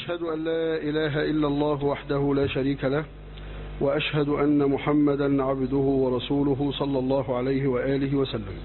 أشهد أن لا إله إلا الله وحده لا شريك له وأشهد أن محمدا عبده ورسوله صلى الله عليه وآله وسلم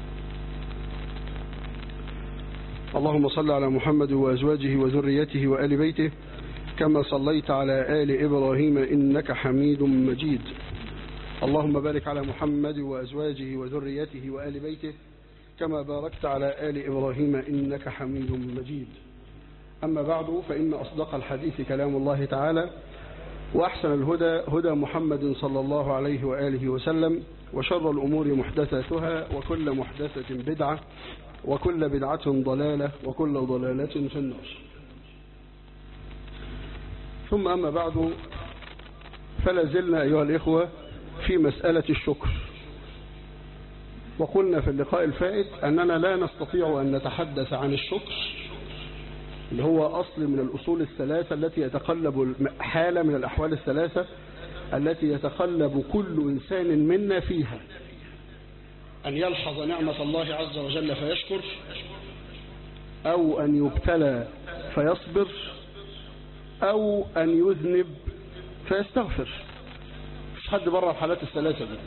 اللهم صل على محمد وأزواجه وذريته وآل بيته كما صليت على آل إبراهيم إنك حميد مجيد اللهم بارك على محمد وأزواجه وذريته وآل بيته كما باركت على آل إبراهيم إنك حميد مجيد أما بعد فإن أصدق الحديث كلام الله تعالى وأحسن الهدى هدى محمد صلى الله عليه وآله وسلم وشر الأمور محدثاتها وكل محدثة بدعة وكل بدعة ضلالة وكل ضلالة في النار ثم أما بعد فلا زلنا أيها الإخوة في مسألة الشكر وقلنا في اللقاء الفائت أننا لا نستطيع أن نتحدث عن الشكر اللي هو أصل من الأصول الثلاثة التي يتقلب حالة من الأحوال الثلاثة التي يتقلب كل إنسان منا فيها أن يلحظ نعمة الله عز وجل فيشكر أو أن يبتلى فيصبر أو أن يذنب فيستغفر مش حد بره الحالات الثلاثة دي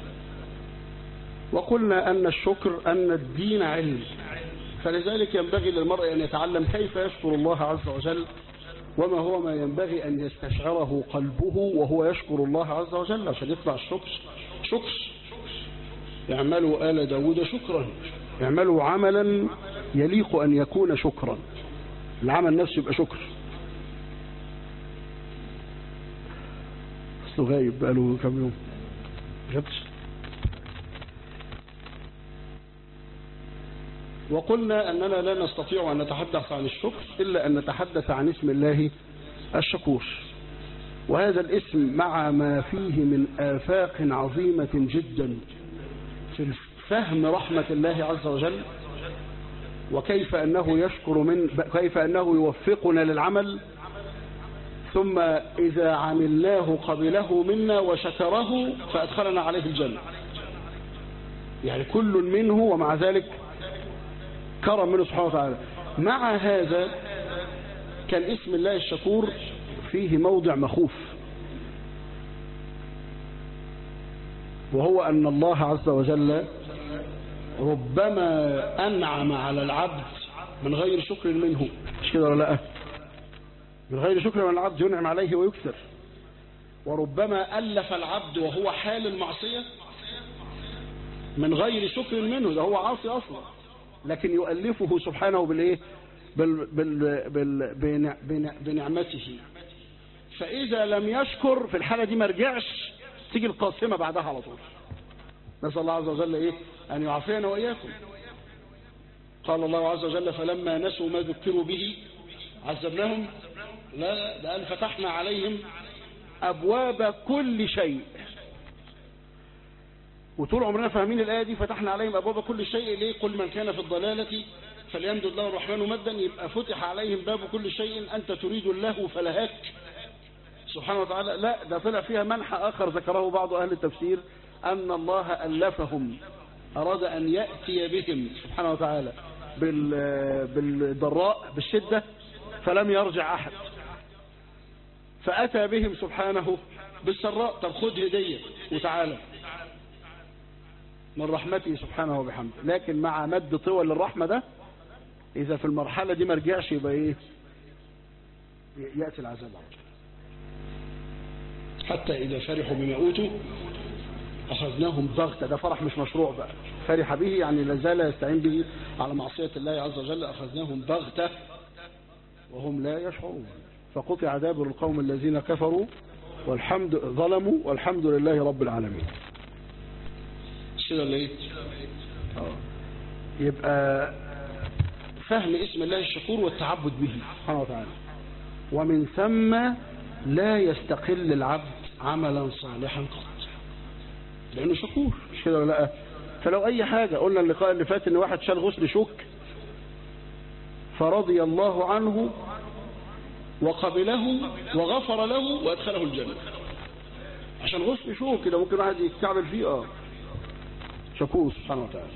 وقلنا أن الشكر أن الدين علم فلذلك ينبغي للمرء أن يتعلم كيف يشكر الله عز وجل وما هو ما ينبغي أن يستشعره قلبه وهو يشكر الله عز وجل عشان يطلع الشكر شكر اعملوا آل داود شكرا اعملوا عملا يليق أن يكون شكرا العمل نفسه يبقى شكر أصله غايب بقاله كم يوم جبتش وقلنا أننا لا نستطيع أن نتحدث عن الشكر إلا أن نتحدث عن اسم الله الشكور وهذا الاسم مع ما فيه من آفاق عظيمة جدا في فهم رحمة الله عز وجل وكيف أنه يشكر من كيف أنه يوفقنا للعمل ثم إذا عملناه قبله منا وشكره فأدخلنا عليه الجنة يعني كل منه ومع ذلك كرم منه سبحانه وتعالى مع هذا كان اسم الله الشكور فيه موضع مخوف وهو أن الله عز وجل ربما أنعم على العبد من غير شكر منه مش كده ولا لا من غير شكر من العبد ينعم عليه ويكثر وربما ألف العبد وهو حال المعصية من غير شكر منه ده هو عاصي أصلا لكن يؤلفه سبحانه بالإيه بال بال بال بنعمته فإذا لم يشكر في الحالة دي ما رجعش تيجي القاسمة بعدها على طول نسأل الله عز وجل إيه أن يعافينا وإياكم قال الله عز وجل فلما نسوا ما ذكروا به عذبناهم لا ده قال فتحنا عليهم أبواب كل شيء وطول عمرنا فاهمين الآية دي فتحنا عليهم أبواب كل شيء ليه قل من كان في الضلالة فليمدد له الرحمن مدا يبقى فتح عليهم باب كل شيء أنت تريد الله فلهاك سبحانه وتعالى لا ده طلع فيها منحى آخر ذكره بعض أهل التفسير أن الله ألفهم أراد أن يأتي بهم سبحانه وتعالى بالضراء بالشدة فلم يرجع أحد فأتى بهم سبحانه بالسراء طب خد هدية وتعالى من رحمته سبحانه وبحمده لكن مع مد طول الرحمة ده إذا في المرحلة دي ما رجعش يبقى إيه يأتي العذاب حتى إذا فرحوا بما أوتوا أخذناهم بغتة ده فرح مش مشروع بقى فرح به يعني لازال يستعين به على معصية الله عز وجل أخذناهم بغتة وهم لا يشعرون فقطع دابر القوم الذين كفروا والحمد ظلموا والحمد لله رب العالمين كده ولا ايه يبقى فهم اسم الله الشكور والتعبد به سبحانه وتعالى ومن ثم لا يستقل العبد عملا صالحا قط لانه شكور مش كده ولا لا فلو اي حاجة قلنا اللقاء اللي فات ان واحد شال غسل شوك فرضي الله عنه وقبله وغفر له وادخله الجنة عشان غسل شوك كده ممكن واحد يستعمل فيه اه شكور سبحانه وتعالى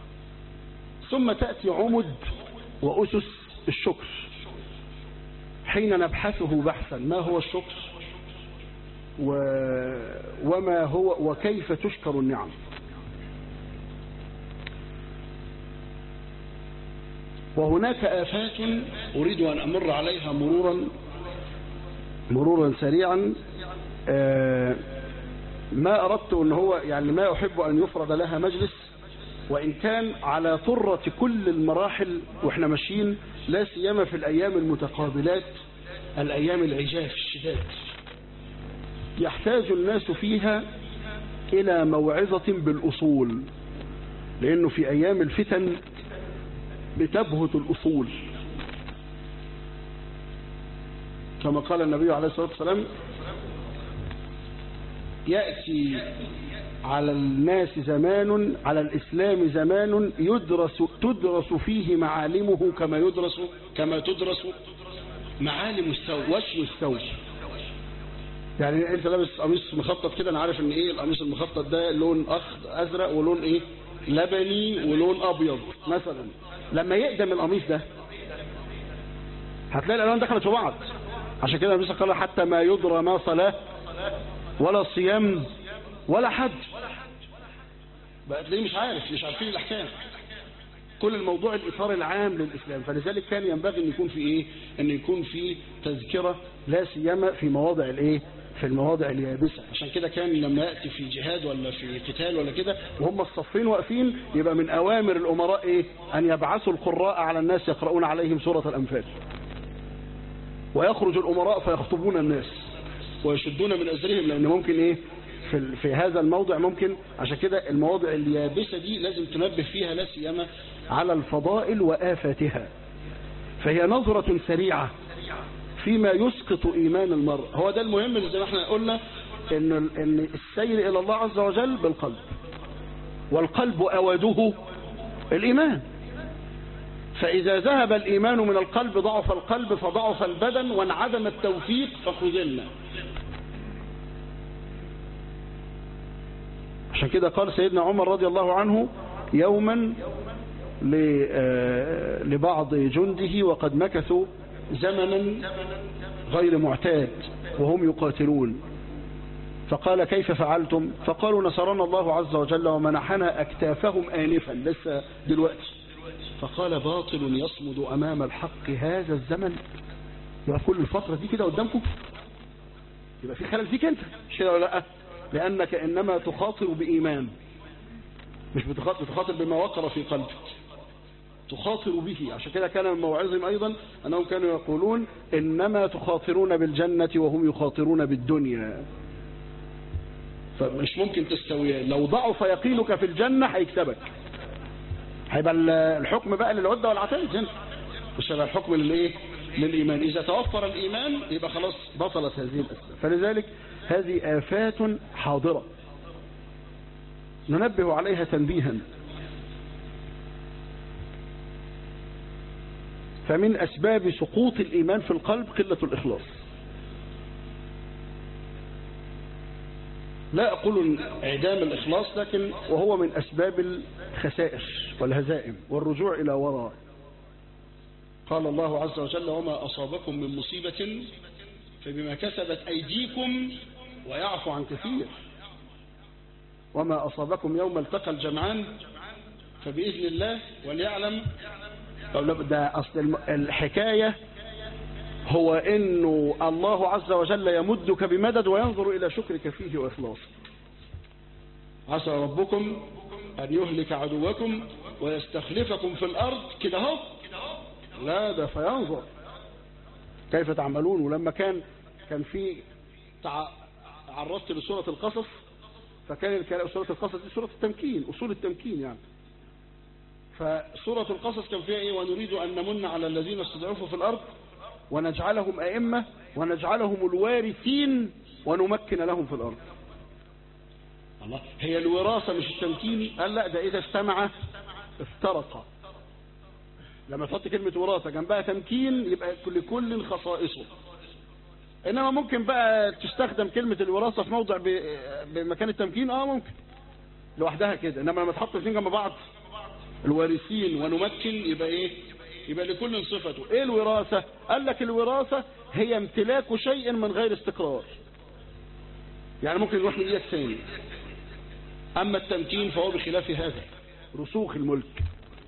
ثم تأتي عمد وأسس الشكر حين نبحثه بحثا ما هو الشكر و... وما هو وكيف تشكر النعم وهناك آفات أريد أن أمر عليها مرورا مرورا سريعا آه، ما أردت أن هو يعني ما أحب أن يفرض لها مجلس وإن كان على طرة كل المراحل وإحنا ماشيين لا سيما في الأيام المتقابلات الأيام العجاف الشداد يحتاج الناس فيها إلى موعظة بالأصول لأنه في أيام الفتن بتبهت الأصول كما قال النبي عليه الصلاة والسلام يأتي على الناس زمان على الإسلام زمان يدرس تدرس فيه معالمه كما يدرس كما تدرس معالم الثوب وشم الثوب يعني انت لابس قميص مخطط كده انا عارف ان ايه القميص المخطط ده لون اخضر ازرق ولون ايه لبني ولون ابيض مثلا لما يقدم القميص ده هتلاقي الالوان دخلت في بعض عشان كده النبي قال حتى ما يدرى ما صلاه ولا صيام ولا حج بقى تلاقيه مش عارف مش عارفين الاحكام كل الموضوع الاطار العام للاسلام فلذلك كان ينبغي ان يكون في ايه ان يكون في تذكره لا سيما في مواضع الايه في المواضع اليابسة عشان كده كان لما يأتي في جهاد ولا في قتال ولا كده وهم الصفين واقفين يبقى من أوامر الأمراء إيه أن يبعثوا القراء على الناس يقرؤون عليهم سورة الأنفال ويخرج الأمراء فيخطبون الناس ويشدون من أزرهم لأن ممكن إيه في, في هذا الموضع ممكن عشان كده المواضع اليابسة دي لازم تنبه فيها لا سيما على الفضائل وآفاتها فهي نظرة سريعة فيما يسقط إيمان المرء هو ده المهم زي ما احنا قلنا إن, إن السير إلى الله عز وجل بالقلب والقلب أوده الإيمان فإذا ذهب الإيمان من القلب ضعف القلب فضعف البدن وانعدم التوفيق فخذلنا عشان كده قال سيدنا عمر رضي الله عنه يوما لبعض جنده وقد مكثوا زمنا غير معتاد وهم يقاتلون فقال كيف فعلتم فقالوا نصرنا الله عز وجل ومنحنا أكتافهم آنفا لسه دلوقتي فقال باطل يصمد أمام الحق هذا الزمن يبقى كل الفترة دي كده قدامكم يبقى في خلل فيك انت مش كده ولا لا لأنك إنما تخاطر بإيمان مش بتخاطر, بتخاطر بما وقر في قلبك تخاطر به عشان كده كان من موعظهم أيضا أنهم كانوا يقولون إنما تخاطرون بالجنة وهم يخاطرون بالدنيا فمش ممكن تستويان لو ضعف يقينك في الجنة هيكسبك هيبقى الحكم بقى للعدة والعتاد هنا مش هيبقى الحكم للايه للإيمان إذا توفر الإيمان يبقى خلاص بطلت هذه الأسباب فلذلك هذه آفات حاضرة ننبه عليها تنبيها فمن أسباب سقوط الإيمان في القلب قلة الإخلاص لا أقول إعدام الإخلاص لكن وهو من أسباب الخسائر والهزائم والرجوع إلى وراء قال الله عز وجل وما أصابكم من مصيبة فبما كسبت أيديكم ويعفو عن كثير وما أصابكم يوم التقى الجمعان فبإذن الله وليعلم ده أصل الحكاية هو انه الله عز وجل يمدك بمدد وينظر الى شكرك فيه واخلاصك عسى ربكم ان يهلك عدوكم ويستخلفكم في الارض كده اهو لا ده فينظر كيف تعملون ولما كان كان في تعرضت لسورة القصص فكان سورة القصص دي سورة التمكين اصول التمكين يعني فسورة القصص كان فيها ايه ونريد ان نمن على الذين استضعفوا في الارض ونجعلهم أئمة ونجعلهم الوارثين ونمكن لهم في الأرض الله هي الوراثة مش التمكين قال لا ده إذا اجتمع افترق لما تحط كلمة وراثة جنبها تمكين يبقى لكل خصائصه إنما ممكن بقى تستخدم كلمة الوراثة في موضع بمكان التمكين اه ممكن لوحدها كده إنما لما تحط الاثنين جنب بعض الوارثين ونمكن يبقى ايه يبقى لكل صفته ايه الوراثة قال لك الوراثة هي امتلاك شيء من غير استقرار يعني ممكن يروح من ايدك ثاني اما التمكين فهو بخلاف هذا رسوخ الملك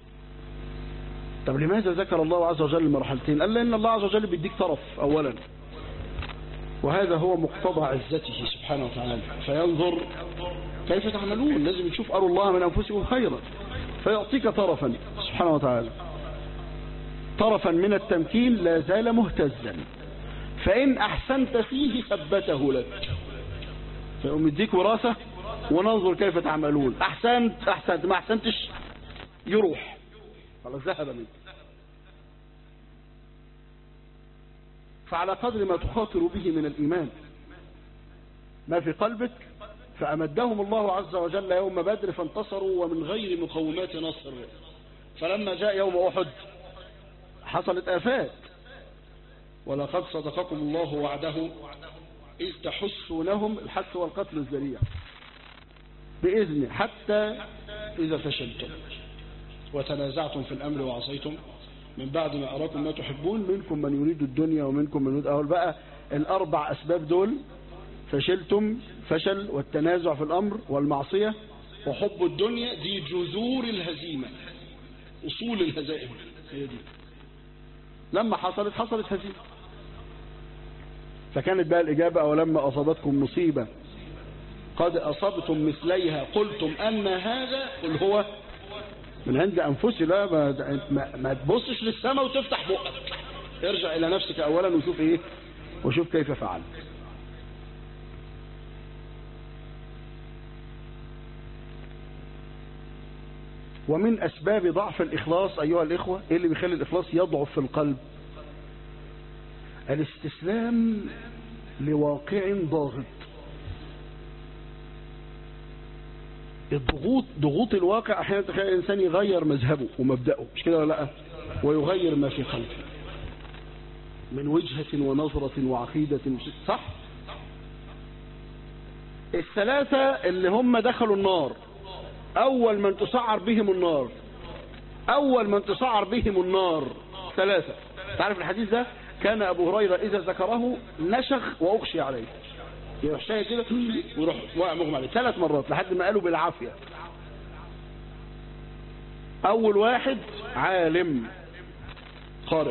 طب لماذا ذكر الله عز وجل المرحلتين قال لان الله عز وجل بيديك طرف اولا وهذا هو مقتضى عزته سبحانه وتعالى فينظر كيف تعملون لازم تشوف أروا الله من أنفسكم خيرا فيعطيك طرفا سبحانه وتعالى طرفا من التمكين لا زال مهتزا فإن أحسنت فيه ثبته لك فيقوم يديك وراثة وننظر كيف تعملون أحسنت أحسنت ما أحسنتش يروح خلاص ذهب منك فعلى قدر ما تخاطر به من الإيمان ما في قلبك فأمدهم الله عز وجل يوم بدر فانتصروا ومن غير مقومات نصر فلما جاء يوم أحد حصلت آفات ولقد صدقكم الله وعده إذ تحسونهم الحث والقتل الذريع بإذن حتى إذا فشلتم وتنازعتم في الأمر وعصيتم من بعد ما أراكم ما تحبون منكم من يريد الدنيا ومنكم من يريد أهل بقى الأربع أسباب دول فشلتم فشل والتنازع في الأمر والمعصية وحب الدنيا دي جذور الهزيمة أصول الهزائم هي دي لما حصلت حصلت هزيمة فكانت بقى الإجابة أولما أصابتكم مصيبة قد أصبتم مثليها قلتم أن هذا قل هو من عند أنفسي لا ما, ما, ما تبصش للسماء وتفتح بقك ارجع إلى نفسك أولا وشوف إيه وشوف كيف فعلت ومن أسباب ضعف الإخلاص أيها الإخوة إيه اللي بيخلي الإخلاص يضعف في القلب الاستسلام لواقع ضاغط الضغوط ضغوط الواقع احيانا تخيل الانسان يغير مذهبه ومبدأه مش كده ولا لا ويغير ما في قلبه من وجهة ونظرة وعقيدة صح الثلاثة اللي هم دخلوا النار اول من تسعر بهم النار اول من تسعر بهم النار ثلاثة تعرف الحديث ده كان ابو هريرة اذا ذكره نشخ واغشي عليه يروح شايل كده ويروح واقع مغمى عليه ثلاث مرات لحد ما قالوا بالعافية اول واحد عالم قارئ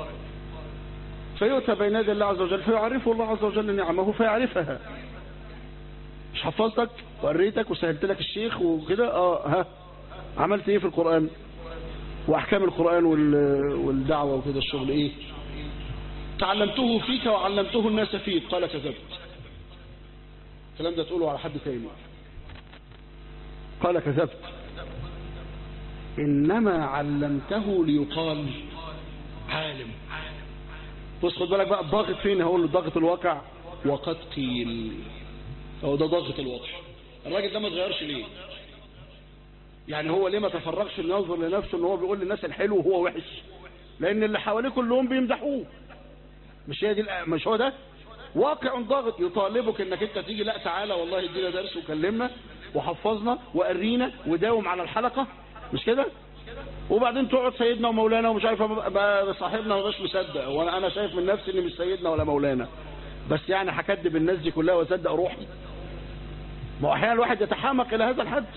فيؤتى بين يدي الله عز وجل فيعرفه الله عز وجل نعمه فيعرفها مش حفظتك وقريتك وسهلت لك الشيخ وكده اه ها عملت ايه في القرآن واحكام القرآن والدعوة وكده الشغل ايه تعلمته فيك وعلمته الناس فيك قال كذبت الكلام ده تقوله على حد تاني قال كذبت إنما علمته ليقال عالم بص خد بالك بقى الضاغط فين هقول الضاغط الواقع وقد قيل هو ده ضاغط الواقع الراجل ده ما اتغيرش ليه يعني هو ليه ما تفرغش ينظر لنفسه ان هو بيقول للناس الحلو وهو وحش لان اللي حواليه كلهم بيمدحوه مش هي دي مش هو ده واقع ضاغط يطالبك انك انت تيجي لا تعالى والله ادينا درس وكلمنا وحفظنا وقرينا وداوم على الحلقة مش كده وبعدين تقعد سيدنا ومولانا ومش عارف صاحبنا ما بقاش مصدق وانا انا شايف من نفسي اني مش سيدنا ولا مولانا بس يعني هكدب الناس دي كلها واصدق روحي ما هو احيانا الواحد يتحامق الى هذا الحد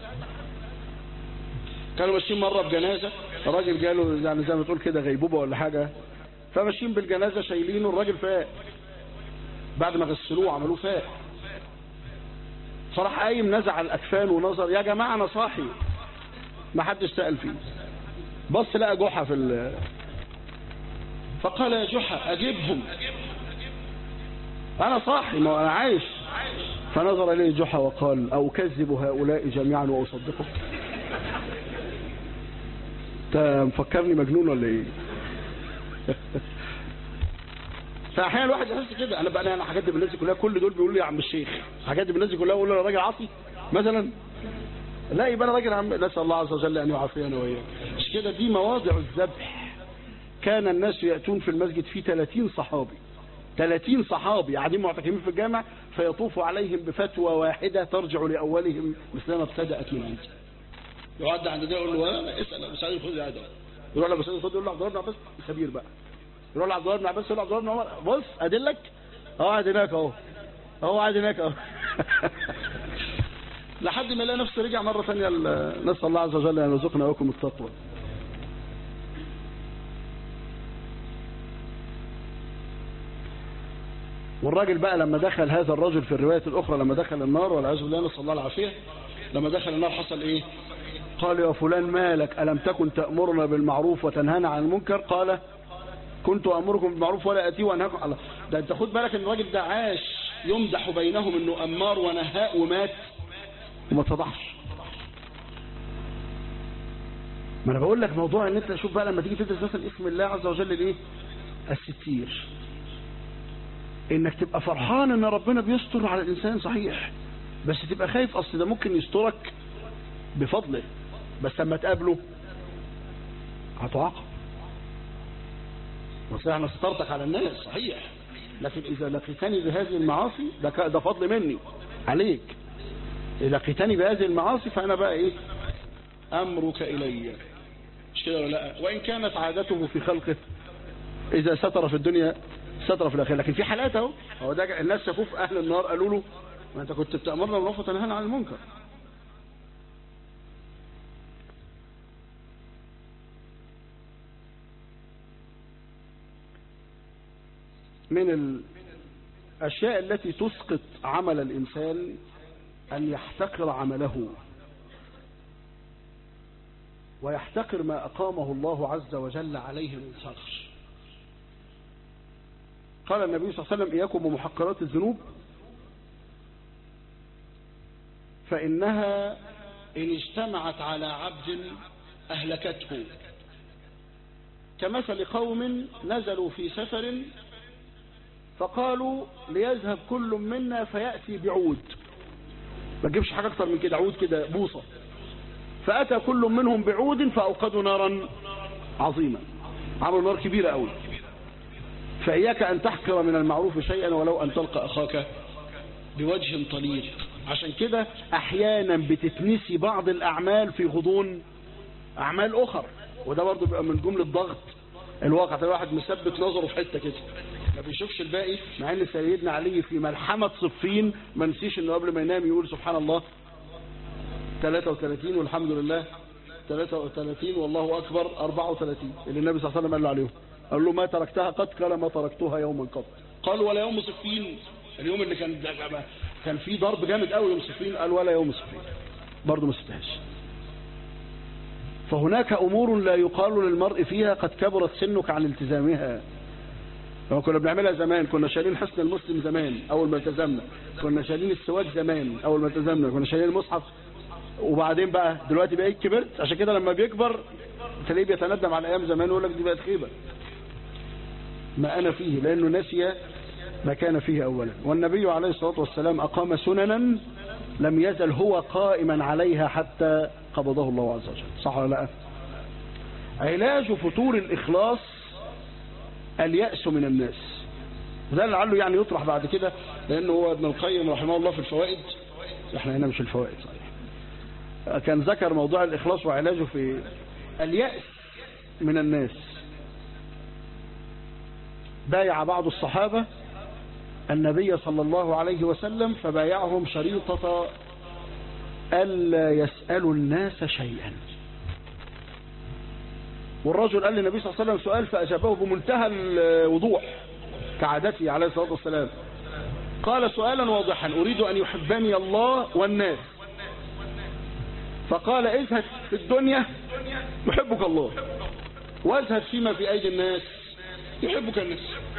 كانوا ماشيين مره بجنازه الراجل جاله يعني زي ما تقول كده غيبوبه ولا حاجه فماشيين بالجنازه شايلينه الراجل فاق بعد ما غسلوه وعملوه فاق فراح قايم نزع الاكفان ونظر يا جماعه انا صاحي ما حدش سال فيه بص لقى جحا في ال فقال يا جحا اجيبهم انا صاحي ما انا عايش فنظر اليه جحا وقال او كذب هؤلاء جميعا واصدقهم انت مفكرني مجنون ولا ايه فاحيانا الواحد يحس كده انا بقى انا هكدب الناس كلها كل دول بيقولوا لي يا عم الشيخ هكدب الناس كلها واقول له انا راجل عاصي مثلا لا يبقى انا راجل عم نسال الله عز وجل ان يعافينا واياك مش كده دي مواضع الذبح كان الناس ياتون في المسجد في 30 صحابي 30 صحابي قاعدين معتكفين في الجامع فيطوف عليهم بفتوى واحده ترجع لاولهم مثلما ابتدات من انت يعد عند ده يقول له انا اسال مش عارف خد هذا يروح لابو سعيد الخدري يقول له عبد الله بن عباس خبير بقى يروح لعبد الله بن عباس يقول له عبد الله بن عمر بص ادلك اهو قاعد هناك اهو اهو قاعد هناك اهو لحد ما يلاقي نفسه رجع مره ثانيه نسال الله عز وجل ان يرزقنا واكم التقوى والراجل بقى لما دخل هذا الرجل في الرواية الأخرى لما دخل النار والعياذ بالله نسأل الله العافية لما دخل النار حصل إيه قال يا فلان مالك ألم تكن تأمرنا بالمعروف وتنهانا عن المنكر قال كنت أمركم بالمعروف ولا أتي وأنهاكم الله ده أنت خد بالك إن الراجل ده عاش يمدح بينهم إنه أمار ونهاء ومات وما اتفضحش ما أنا بقول لك موضوع إن أنت شوف بقى لما تيجي تدرس مثلا اسم الله عز وجل الإيه الستير انك تبقى فرحان ان ربنا بيستر على الانسان صحيح بس تبقى خايف اصل ده ممكن يسترك بفضله بس لما تقابله هتعاقب وصحيح انا سترتك على الناس صحيح لكن اذا لقيتني بهذه المعاصي ده ده فضل مني عليك اذا لقيتني بهذه المعاصي فانا بقى ايه امرك الي مش كده ولا لا وان كانت عادته في خلقه اذا ستر في الدنيا ستر في الاخره لكن في حالات اهو هو ده الناس شافوه في اهل النار قالوا له ما انت كنت بتامرنا بالمعروف وتنهانا عن المنكر من الاشياء التي تسقط عمل الانسان ان يحتقر عمله ويحتقر ما اقامه الله عز وجل عليه من صغر قال النبي صلى الله عليه وسلم إياكم ومحقرات الذنوب فإنها إن اجتمعت على عبد أهلكته كمثل قوم نزلوا في سفر فقالوا ليذهب كل منا فيأتي بعود ما تجيبش حاجة أكتر من كده عود كده بوصة فأتى كل منهم بعود فأوقدوا نارا عظيمة عملوا نار كبيرة قوي فإياك أن تحقر من المعروف شيئا ولو أن تلقى أخاك بوجه طليق عشان كده أحيانا بتتنسي بعض الأعمال في غضون أعمال أخر وده برضه بيبقى من جملة ضغط الواقع تلاقي واحد مثبت نظره في حتة كده ما بيشوفش الباقي مع ان سيدنا علي في ملحمة صفين ما نسيش انه قبل ما ينام يقول سبحان الله 33 والحمد لله 33 والله اكبر 34 اللي النبي صلى الله عليه وسلم قال له عليهم قال له ما تركتها قد قال ما تركتها يوما قط قال ولا يوم صفين اليوم اللي كان كان فيه ضرب جامد قوي يوم صفين قال ولا يوم صفين برضه ما سبتهاش فهناك امور لا يقال للمرء فيها قد كبرت سنك عن التزامها لما كنا بنعملها زمان كنا شايلين حسن المسلم زمان اول ما التزمنا كنا شايلين السواك زمان اول ما التزمنا كنا شايلين المصحف وبعدين بقى دلوقتي بقيت كبرت عشان كده لما بيكبر تلاقيه بيتندم على ايام زمان ويقول لك دي بقت خيبه ما أنا فيه لأنه نسي ما كان فيه أولا والنبي عليه الصلاة والسلام أقام سننا لم يزل هو قائما عليها حتى قبضه الله عز وجل صح ولا لا علاج فتور الإخلاص اليأس من الناس ده لعله يعني يطرح بعد كده لأنه هو ابن القيم رحمه الله في الفوائد احنا هنا مش الفوائد صحيح كان ذكر موضوع الإخلاص وعلاجه في اليأس من الناس بايع بعض الصحابة النبي صلى الله عليه وسلم فبايعهم شريطة ألا يسألوا الناس شيئا والرجل قال للنبي صلى الله عليه وسلم سؤال فأجابه بمنتهى الوضوح كعادته عليه الصلاة والسلام قال سؤالا واضحا أريد أن يحبني الله والناس فقال اذهب في الدنيا يحبك الله واذهب فيما في أيدي الناس يحبك الناس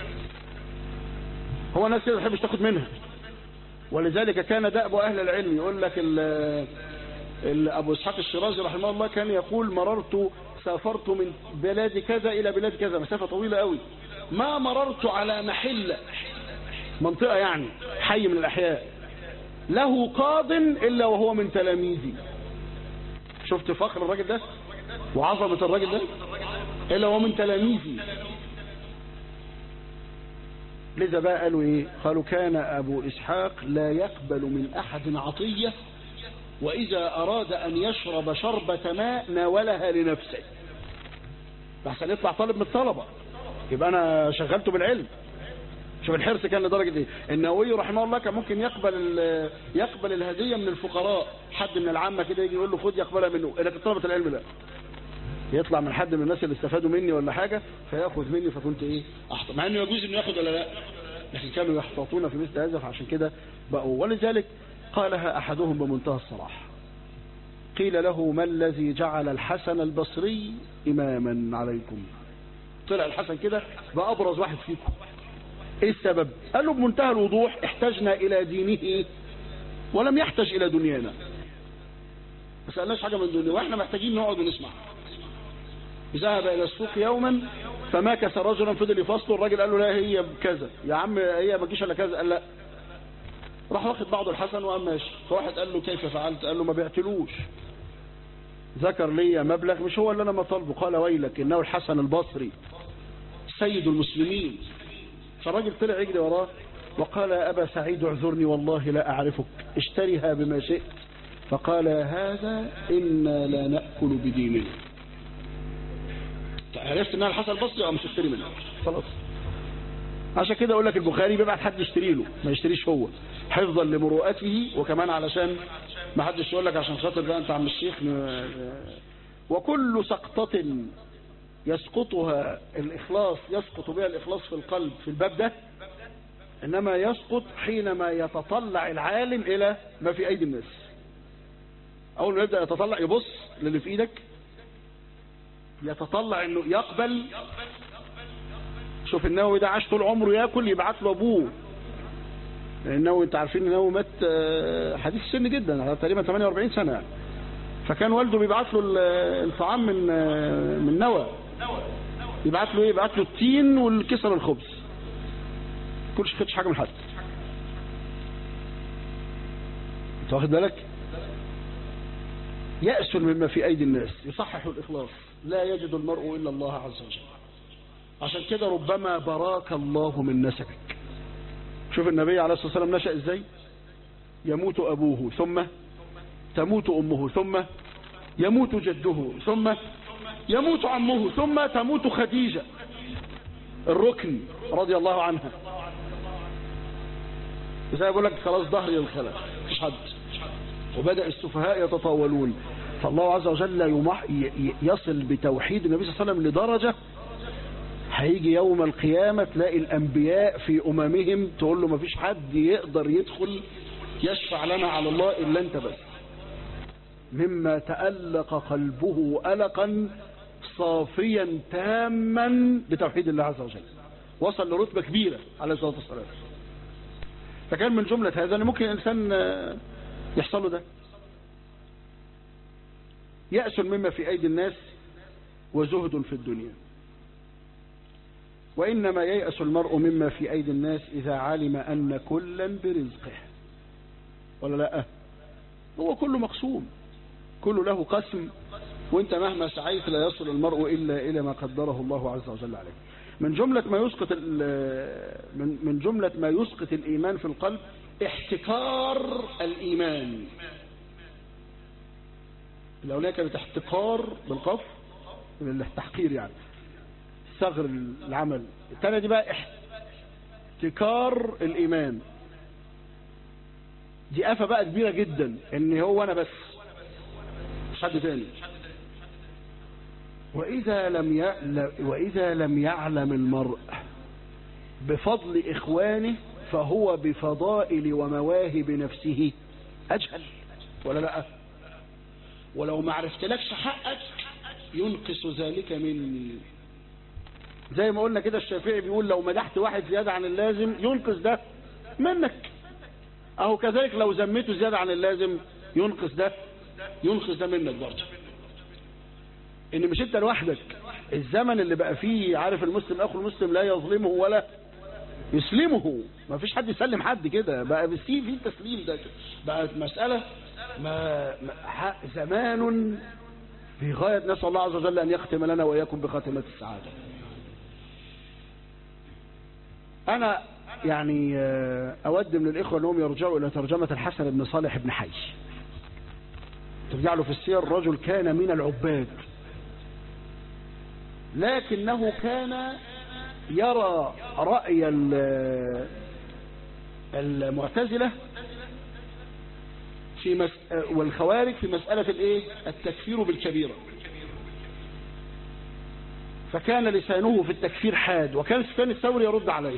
هو الناس كده ما تحبش تاخد منها ولذلك كان دأب أهل العلم يقول لك ال ال أبو إسحاق الشيرازي رحمه الله كان يقول مررت سافرت من بلاد كذا إلى بلاد كذا مسافة طويلة قوي ما مررت على محل منطقة يعني حي من الأحياء له قاض إلا وهو من تلاميذي شفت فخر الراجل ده وعظمة الراجل ده إلا وهو من تلاميذي لذا بقى قالوا ايه قالوا كان ابو اسحاق لا يقبل من احد عطية واذا اراد ان يشرب شربة ماء ناولها لنفسه بحسن يطلع طالب من الطلبة يبقى انا شغلته بالعلم شوف الحرص كان لدرجة ايه النووي رحمه الله كان ممكن يقبل يقبل الهدية من الفقراء حد من العامة كده يجي يقول له خد يقبلها منه لكن طلبة العلم لا يطلع من حد من الناس اللي استفادوا مني ولا حاجة فياخذ مني فكنت ايه احطط مع انه يجوز انه ياخذ ولا لا لكن كانوا يحتاطون في مثل هذا فعشان كده بقوا ولذلك قالها احدهم بمنتهى الصراحة قيل له ما الذي جعل الحسن البصري اماما عليكم طلع الحسن كده بقى ابرز واحد فيكم ايه السبب قال له بمنتهى الوضوح احتجنا الى دينه ولم يحتج الى دنيانا ما سألناش حاجة من دنيا واحنا محتاجين نقعد ونسمع ذهب الى السوق يوما فمكث رجلا فضل يفصله الراجل قال له لا هي بكذا يا عم هي ما تجيش الا كذا قال لا راح واخد بعض الحسن وقام ماشي فواحد قال له كيف فعلت قال له ما بعتلوش ذكر لي مبلغ مش هو اللي انا مطالبه قال ويلك انه الحسن البصري سيد المسلمين فالراجل طلع يجري وراه وقال يا أبا سعيد اعذرني والله لا أعرفك اشتريها بما شئت فقال هذا إنا لا نأكل بديننا عرفت انها الحسن البصري او مش اشتري منها خلاص عشان كده اقول لك البخاري بيبعت حد يشتري له ما يشتريش هو حفظا لمروءته وكمان علشان ما حدش يقول لك عشان خاطر بقى انت عم الشيخ وكل سقطة يسقطها الإخلاص يسقط بها الإخلاص في القلب في الباب ده إنما يسقط حينما يتطلع العالم إلى ما في أيدي الناس أول ما يبدأ يتطلع يبص للي في إيدك يتطلع إنه يقبل شوف النووي ده عاش طول عمره ياكل يبعت له أبوه النووي انت عارفين النووي مات حديث السن جدا على تقريبا 48 سنة يعني. فكان والده بيبعت له الطعام من من نوى يبعت له ايه يبعت له التين والكسر الخبز كلش خدش حاجه من حد انت واخد بالك يأسل مما في ايدي الناس يصحح الاخلاص لا يجد المرء الا الله عز وجل عشان كده ربما براك الله من نسبك شوف النبي عليه الصلاه والسلام نشأ ازاي يموت ابوه ثم تموت امه ثم يموت جده ثم يموت عمه ثم تموت خديجة الركن رضي الله عنها زي بقول لك خلاص ظهري للخلق مفيش حد وبدأ السفهاء يتطاولون فالله عز وجل يمح يصل بتوحيد النبي صلى الله عليه وسلم لدرجة هيجي يوم القيامة تلاقي الأنبياء في أممهم تقول له مفيش حد يقدر يدخل يشفع لنا على الله إلا أنت بس مما تألق قلبه ألقا صافيا تاما بتوحيد الله عز وجل وصل لرتبة كبيرة عليه الصلاة والسلام فكان من جملة هذا أن ممكن الإنسان يحصل له ده يأس مما في أيدي الناس وزهد في الدنيا وإنما ييأس المرء مما في أيدي الناس إذا علم أن كلا برزقه ولا لا هو كله مقسوم كله له قسم وانت مهما سعيت لا يصل المرء إلا إلى ما قدره الله عز وجل عليه من جملة ما يسقط من من جملة ما يسقط الإيمان في القلب احتكار الإيمان الأولية كانت احتكار بالقف التحقير يعني صغر العمل الثانية دي بقى احتكار الإيمان دي آفة بقى كبيرة جدا ان هو انا بس مش حد تاني وإذا لم ي... وإذا لم يعلم المرء بفضل إخوانه فهو بفضائل ومواهب نفسه أجهل ولا لا ولو ما عرفتلكش حقك ينقص ذلك مني زي ما قلنا كده الشافعي بيقول لو مدحت واحد زيادة عن اللازم ينقص ده منك اهو كذلك لو ذميته زيادة عن اللازم ينقص ده ينقص ده منك برضه ان مش انت لوحدك الزمن اللي بقى فيه عارف المسلم اخو المسلم لا يظلمه ولا يسلمه ما فيش حد يسلم حد كده بقى في في تسليم ده بقى مسألة ما, ما زمان في غاية نسأل الله عز وجل أن يختم لنا وإياكم بخاتمة السعادة أنا يعني أود من الإخوة أنهم يرجعوا إلى ترجمة الحسن بن صالح بن حي ترجع له في السير رجل كان من العباد لكنه كان يرى رأي المعتزلة في مس... والخوارج في مسألة الايه التكفير بالكبيرة فكان لسانه في التكفير حاد وكان سفيان الثوري يرد عليه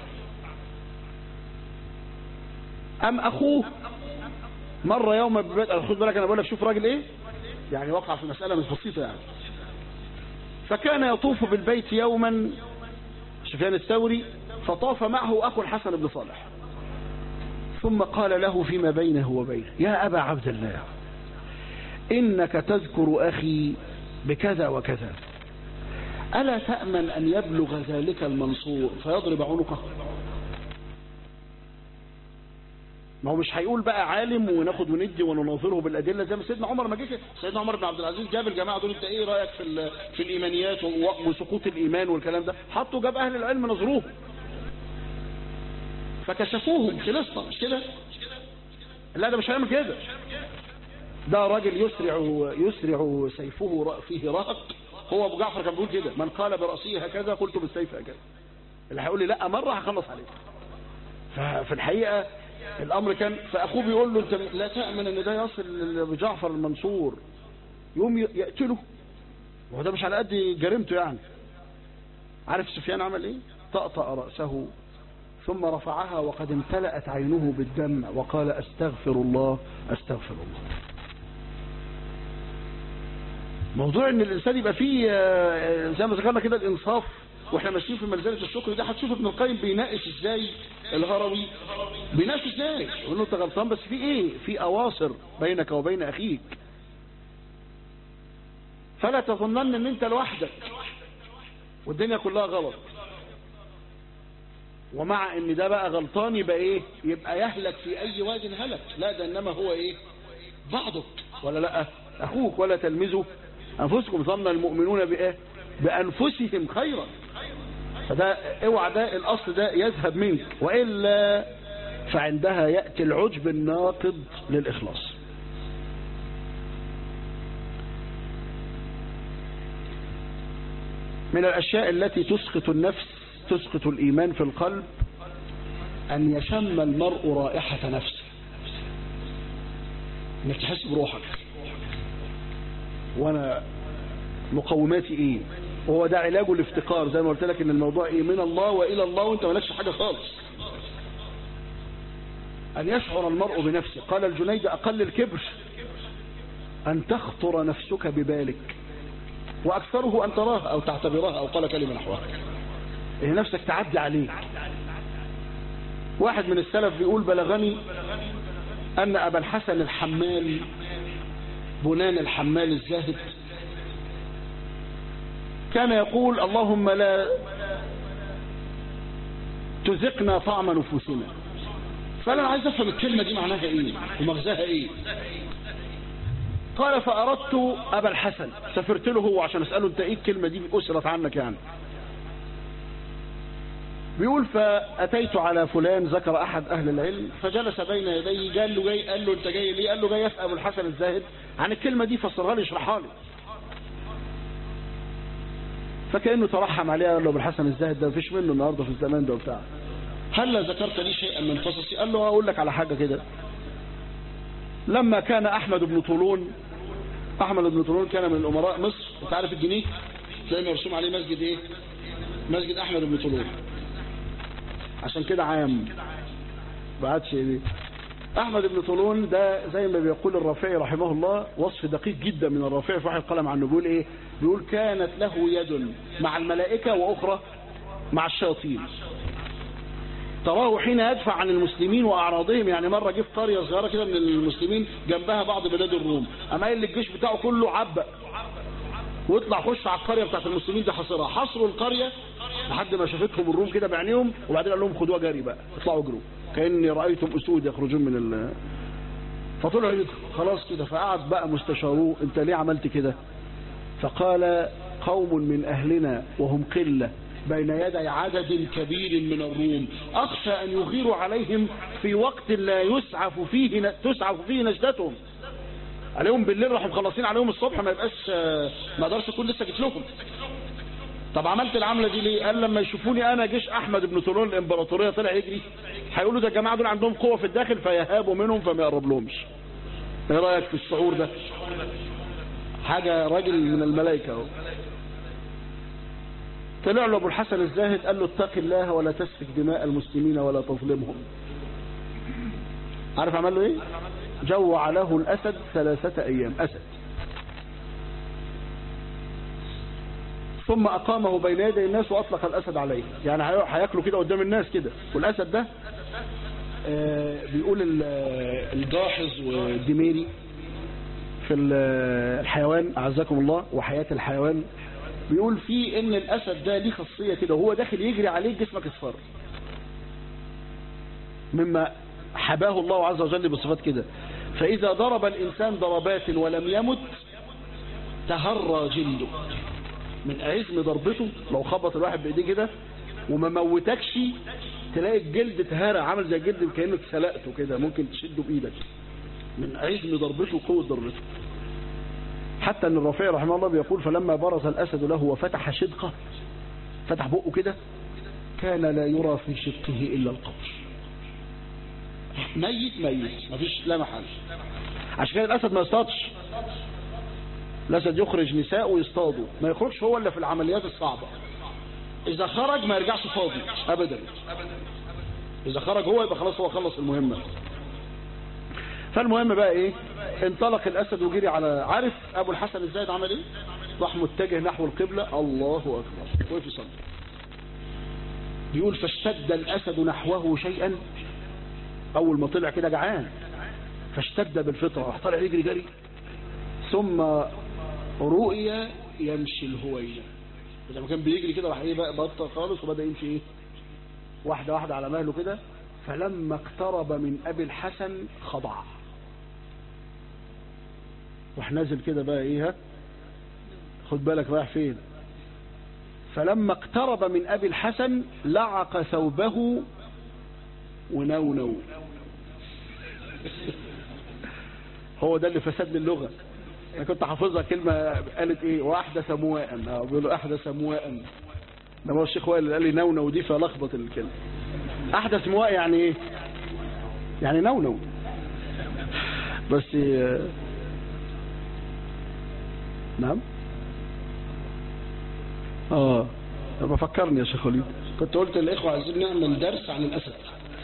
أم أخوه مر يوم ببيت خد بالك أنا بقول لك شوف راجل إيه يعني وقع في مسألة مش بسيطة يعني فكان يطوف بالبيت يوما سفيان الثوري فطاف معه أخو الحسن بن صالح ثم قال له فيما بينه وبينه يا أبا عبد الله إنك تذكر أخي بكذا وكذا ألا تأمن أن يبلغ ذلك المنصور فيضرب عنقه ما هو مش هيقول بقى عالم وناخد وندي ونناظره بالأدلة زي ما سيدنا عمر ما جه سيدنا عمر بن عبد العزيز جاب الجماعة دول انت ايه رأيك في في الإيمانيات وسقوط الإيمان والكلام ده حطوا جاب أهل العلم نظروه فكشفوهم خلصنا مش كده لا ده مش هيعمل كده ده راجل يسرع يسرع سيفه فيه رهق هو ابو جعفر كان بيقول كده من قال برأسه هكذا قلت بالسيف هكذا اللي هيقول لي لا مرة هخلص عليه ففي الحقيقة الامر كان فاخوه بيقول له انت لا تأمن ان ده يصل لابو جعفر المنصور يوم يقتله وهو ده مش على قد جريمته يعني عارف سفيان عمل ايه طأطأ رأسه ثم رفعها وقد امتلأت عينه بالدم وقال استغفر الله استغفر الله موضوع ان الانسان يبقى فيه زي ما ذكرنا كده الانصاف واحنا ماشيين في منزله الشكر ده هتشوف ابن القيم بيناقش ازاي الهروي بيناقش ازاي يقول له انت غلطان بس في ايه في اواصر بينك وبين اخيك فلا تظنن ان انت لوحدك والدنيا كلها غلط ومع ان ده بقى غلطان يبقى ايه يبقى يهلك في اي واد هلك لا ده انما هو ايه بعضك ولا لا اخوك ولا تلمزوا انفسكم ظن المؤمنون بايه بانفسهم خيرا فده اوعى ده الاصل ده يذهب منك والا فعندها ياتي العجب الناقض للاخلاص من الاشياء التي تسقط النفس تسقط الايمان في القلب ان يشم المرء رائحه نفسه انك تحس بروحك وانا مقوماتي ايه وهو ده علاجه الافتقار زي ما قلت لك ان الموضوع ايه من الله والى الله وانت مالكش حاجه خالص ان يشعر المرء بنفسه قال الجنيد اقل الكبر ان تخطر نفسك ببالك واكثره ان تراها او تعتبرها او قال كلمه نحوها إيه نفسك تعدي عليك واحد من السلف بيقول بلغني ان ابا الحسن الحمال بنان الحمال الزاهد كان يقول اللهم لا تزقنا طعم نفوسنا فانا عايز افهم الكلمة دي معناها ايه ومغزاها ايه قال فاردت ابا الحسن سافرت له هو عشان اسأله انت ايه الكلمة دي اسرت عنك يعني بيقول فأتيت على فلان ذكر أحد أهل العلم فجلس بين يديه قال له جاي قال له أنت جاي ليه قال له جاي أسأل الحسن الزاهد عن الكلمة دي فسرها لي اشرحها لي فكأنه ترحم عليه قال له بالحسن الزاهد ده مفيش منه النهارده في الزمان ده وبتاع هل ذكرت لي شيئا من قصصي قال له أقول لك على حاجة كده لما كان أحمد بن طولون أحمد بن طولون كان من أمراء مصر أنت عارف الجنيه تلاقي مرسوم عليه مسجد إيه مسجد أحمد بن طولون عشان كده عام بعدش دي احمد بن طولون ده زي ما بيقول الرافعي رحمه الله وصف دقيق جدا من الرافعي في واحد القلم عنه بيقول ايه بيقول كانت له يد مع الملائكة واخرى مع الشياطين تراه حين يدفع عن المسلمين واعراضهم يعني مرة جه في قرية صغيرة كده من المسلمين جنبها بعض بلاد الروم اما قال الجيش بتاعه كله عبأ واطلع خش على القرية بتاعت المسلمين دي حصرها حصروا القرية لحد ما شافتهم الروم كده بعينيهم وبعدين قال لهم خدوها جري بقى اطلعوا اجروا كأني رأيتم أسود يخرجون من ال فطلعوا يدخل خلاص كده فقعد بقى مستشاروه انت ليه عملت كده فقال قوم من أهلنا وهم قلة بين يدي عدد كبير من الروم أخشى أن يغيروا عليهم في وقت لا يسعف فيه تسعف فيه نجدتهم عليهم بالليل راحوا مخلصين عليهم الصبح ما يبقاش ما اقدرش اكون لسه جيت لكم طب عملت العملة دي ليه قال لما يشوفوني انا جيش احمد بن طولون الامبراطورية طلع يجري هيقولوا ده الجماعة دول عندهم قوة في الداخل فيهابوا منهم فما يقرب لهمش ايه رأيك في الشعور ده حاجة راجل من الملائكة اهو طلع له ابو الحسن الزاهد قال له اتق الله ولا تسفك دماء المسلمين ولا تظلمهم عارف عمل له ايه جوع له الاسد ثلاثة ايام اسد ثم اقامه بين يدي الناس واطلق الاسد عليه يعني هياكله كده قدام الناس كده والاسد ده آه بيقول الجاحظ والدميري في الحيوان اعزكم الله وحياة الحيوان بيقول فيه ان الاسد ده ليه خاصية كده وهو داخل يجري عليك جسمك اصفر مما حباه الله عز وجل بصفات كده فاذا ضرب الانسان ضربات ولم يمت تهرى جلده من عزم ضربته لو خبط الواحد بايديه كده وما موتكش تلاقي الجلد اتهرى عامل زي الجلد كانك سلقته كده ممكن تشده بايدك من عزم ضربته وقوه ضربته حتى ان الرفيع رحمه الله بيقول فلما برز الاسد له وفتح شدقه فتح بقه كده كان لا يرى في شدقه الا القبر ميت ميت مفيش لا محل عشان كده الاسد ما يصطادش الاسد يخرج نساء ويصطادوا ما يخرجش هو الا في العمليات الصعبة اذا خرج ما يرجعش فاضي ابدا اذا خرج هو يبقى خلاص هو خلص المهمة فالمهم بقى ايه انطلق الاسد وجري على عارف ابو الحسن الزايد عمل ايه راح متجه نحو القبلة الله اكبر وقف يصلي بيقول فاشتد الاسد نحوه شيئا اول ما طلع كده جعان فاشتد بالفطرة راح طالع يجري جري ثم رؤيا يمشي الهوينة لما كان بيجري كده راح ايه بقى بطل خالص وبدأ يمشي ايه واحدة واحدة على مهله كده فلما اقترب من ابي الحسن خضع راح نازل كده بقى ايه ها خد بالك رايح فين فلما اقترب من ابي الحسن لعق ثوبه ونونو هو ده اللي فسد لي اللغة انا كنت حافظها كلمة قالت ايه واحدة مواء بيقولوا احدث مواء ده هو الشيخ وائل اللي قال لي نونو دي فلخبط الكلمة احدث مواء يعني ايه يعني نونو بس نعم اه طب فكرني يا شيخ وليد كنت قلت للاخوه عايزين نعمل درس عن الاسد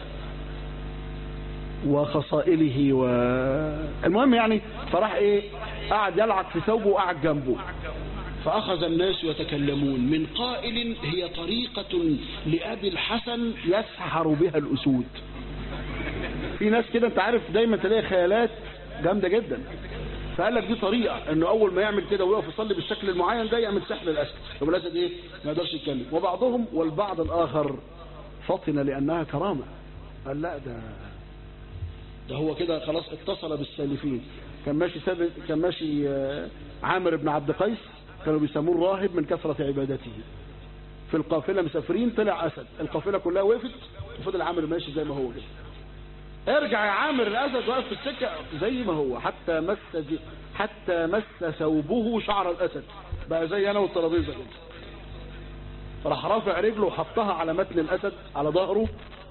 وخصائله و المهم يعني فراح ايه قعد يلعق في ثوبه وقعد جنبه فأخذ الناس يتكلمون من قائل هي طريقة لأبي الحسن يسحر بها الأسود في ناس كده انت عارف دايما تلاقي خيالات جامدة جدا فقال لك دي طريقة انه اول ما يعمل كده ويقف يصلي بالشكل المعين ده يعمل سحر الاسد طب الاسد ايه ما يقدرش يتكلم وبعضهم والبعض الاخر فطن لانها كرامة قال لا ده ده هو كده خلاص اتصل بالسالفين كان ماشي سابق كان ماشي عامر بن عبد قيس كانوا بيسموه الراهب من كثرة عبادته في القافلة مسافرين طلع أسد القافلة كلها وقفت وفضل عامر ماشي زي ما هو كده ارجع يا عامر الأسد واقف في السكة زي ما هو حتى مس حتى مس ثوبه شعر الأسد بقى زي أنا والترابيزة كده فراح رافع رجله وحطها على متن الأسد على ظهره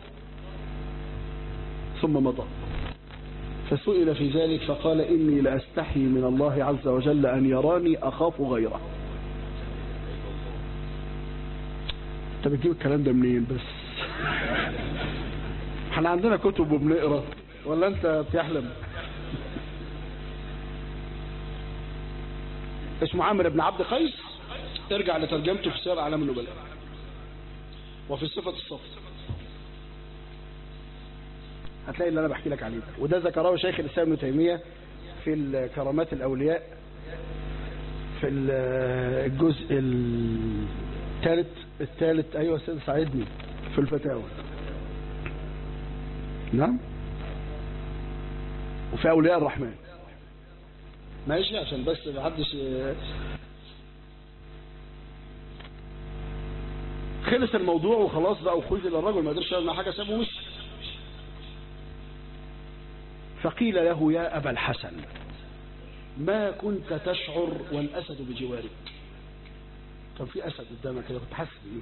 ثم مضى فسئل في ذلك فقال إني لأستحي من الله عز وجل أن يراني أخاف غيره انت بتجيب الكلام ده منين بس احنا عندنا كتب وبنقرا ولا انت بتحلم اسمه عامر بن عبد قيس ارجع لترجمته في سير اعلام النبلاء وفي صفة الصف هتلاقي اللي انا بحكي لك عليه ده وده ذكره شيخ الاسلام ابن تيميه في كرامات الاولياء في الجزء الثالث الثالث ايوه استاذ ساعدني في الفتاوى نعم وفي اولياء الرحمن ماشي عشان بس ما حدش خلص الموضوع وخلاص بقى وخذل الرجل ما قدرش يعمل حاجه سابه وش فقيل له يا أبا الحسن ما كنت تشعر والأسد بجوارك كان في أسد قدامك كده كنت حاسس بإيه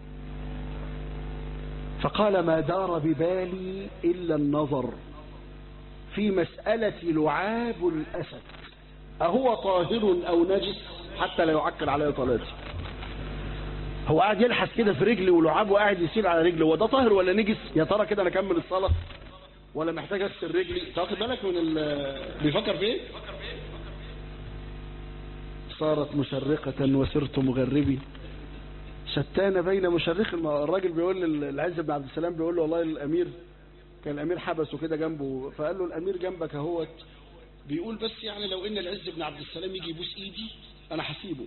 فقال ما دار ببالي إلا النظر في مسألة لعاب الأسد أهو طاهر أو نجس حتى لا يعكر علي صلاتي هو قاعد يلحس كده في رجلي ولعابه قاعد يسيل على رجلي هو ده طاهر ولا نجس يا ترى كده انا اكمل الصلاه ولا محتاج اغسل رجلي تاخد بالك من ال... بيفكر في ايه صارت مشرقة وسرت مغربي شتان بين مشرق الراجل بيقول العز بن عبد السلام بيقول له والله الامير كان الامير حبسه كده جنبه فقال له الامير جنبك اهوت بيقول بس يعني لو ان العز بن عبد السلام يجي يبوس ايدي انا هسيبه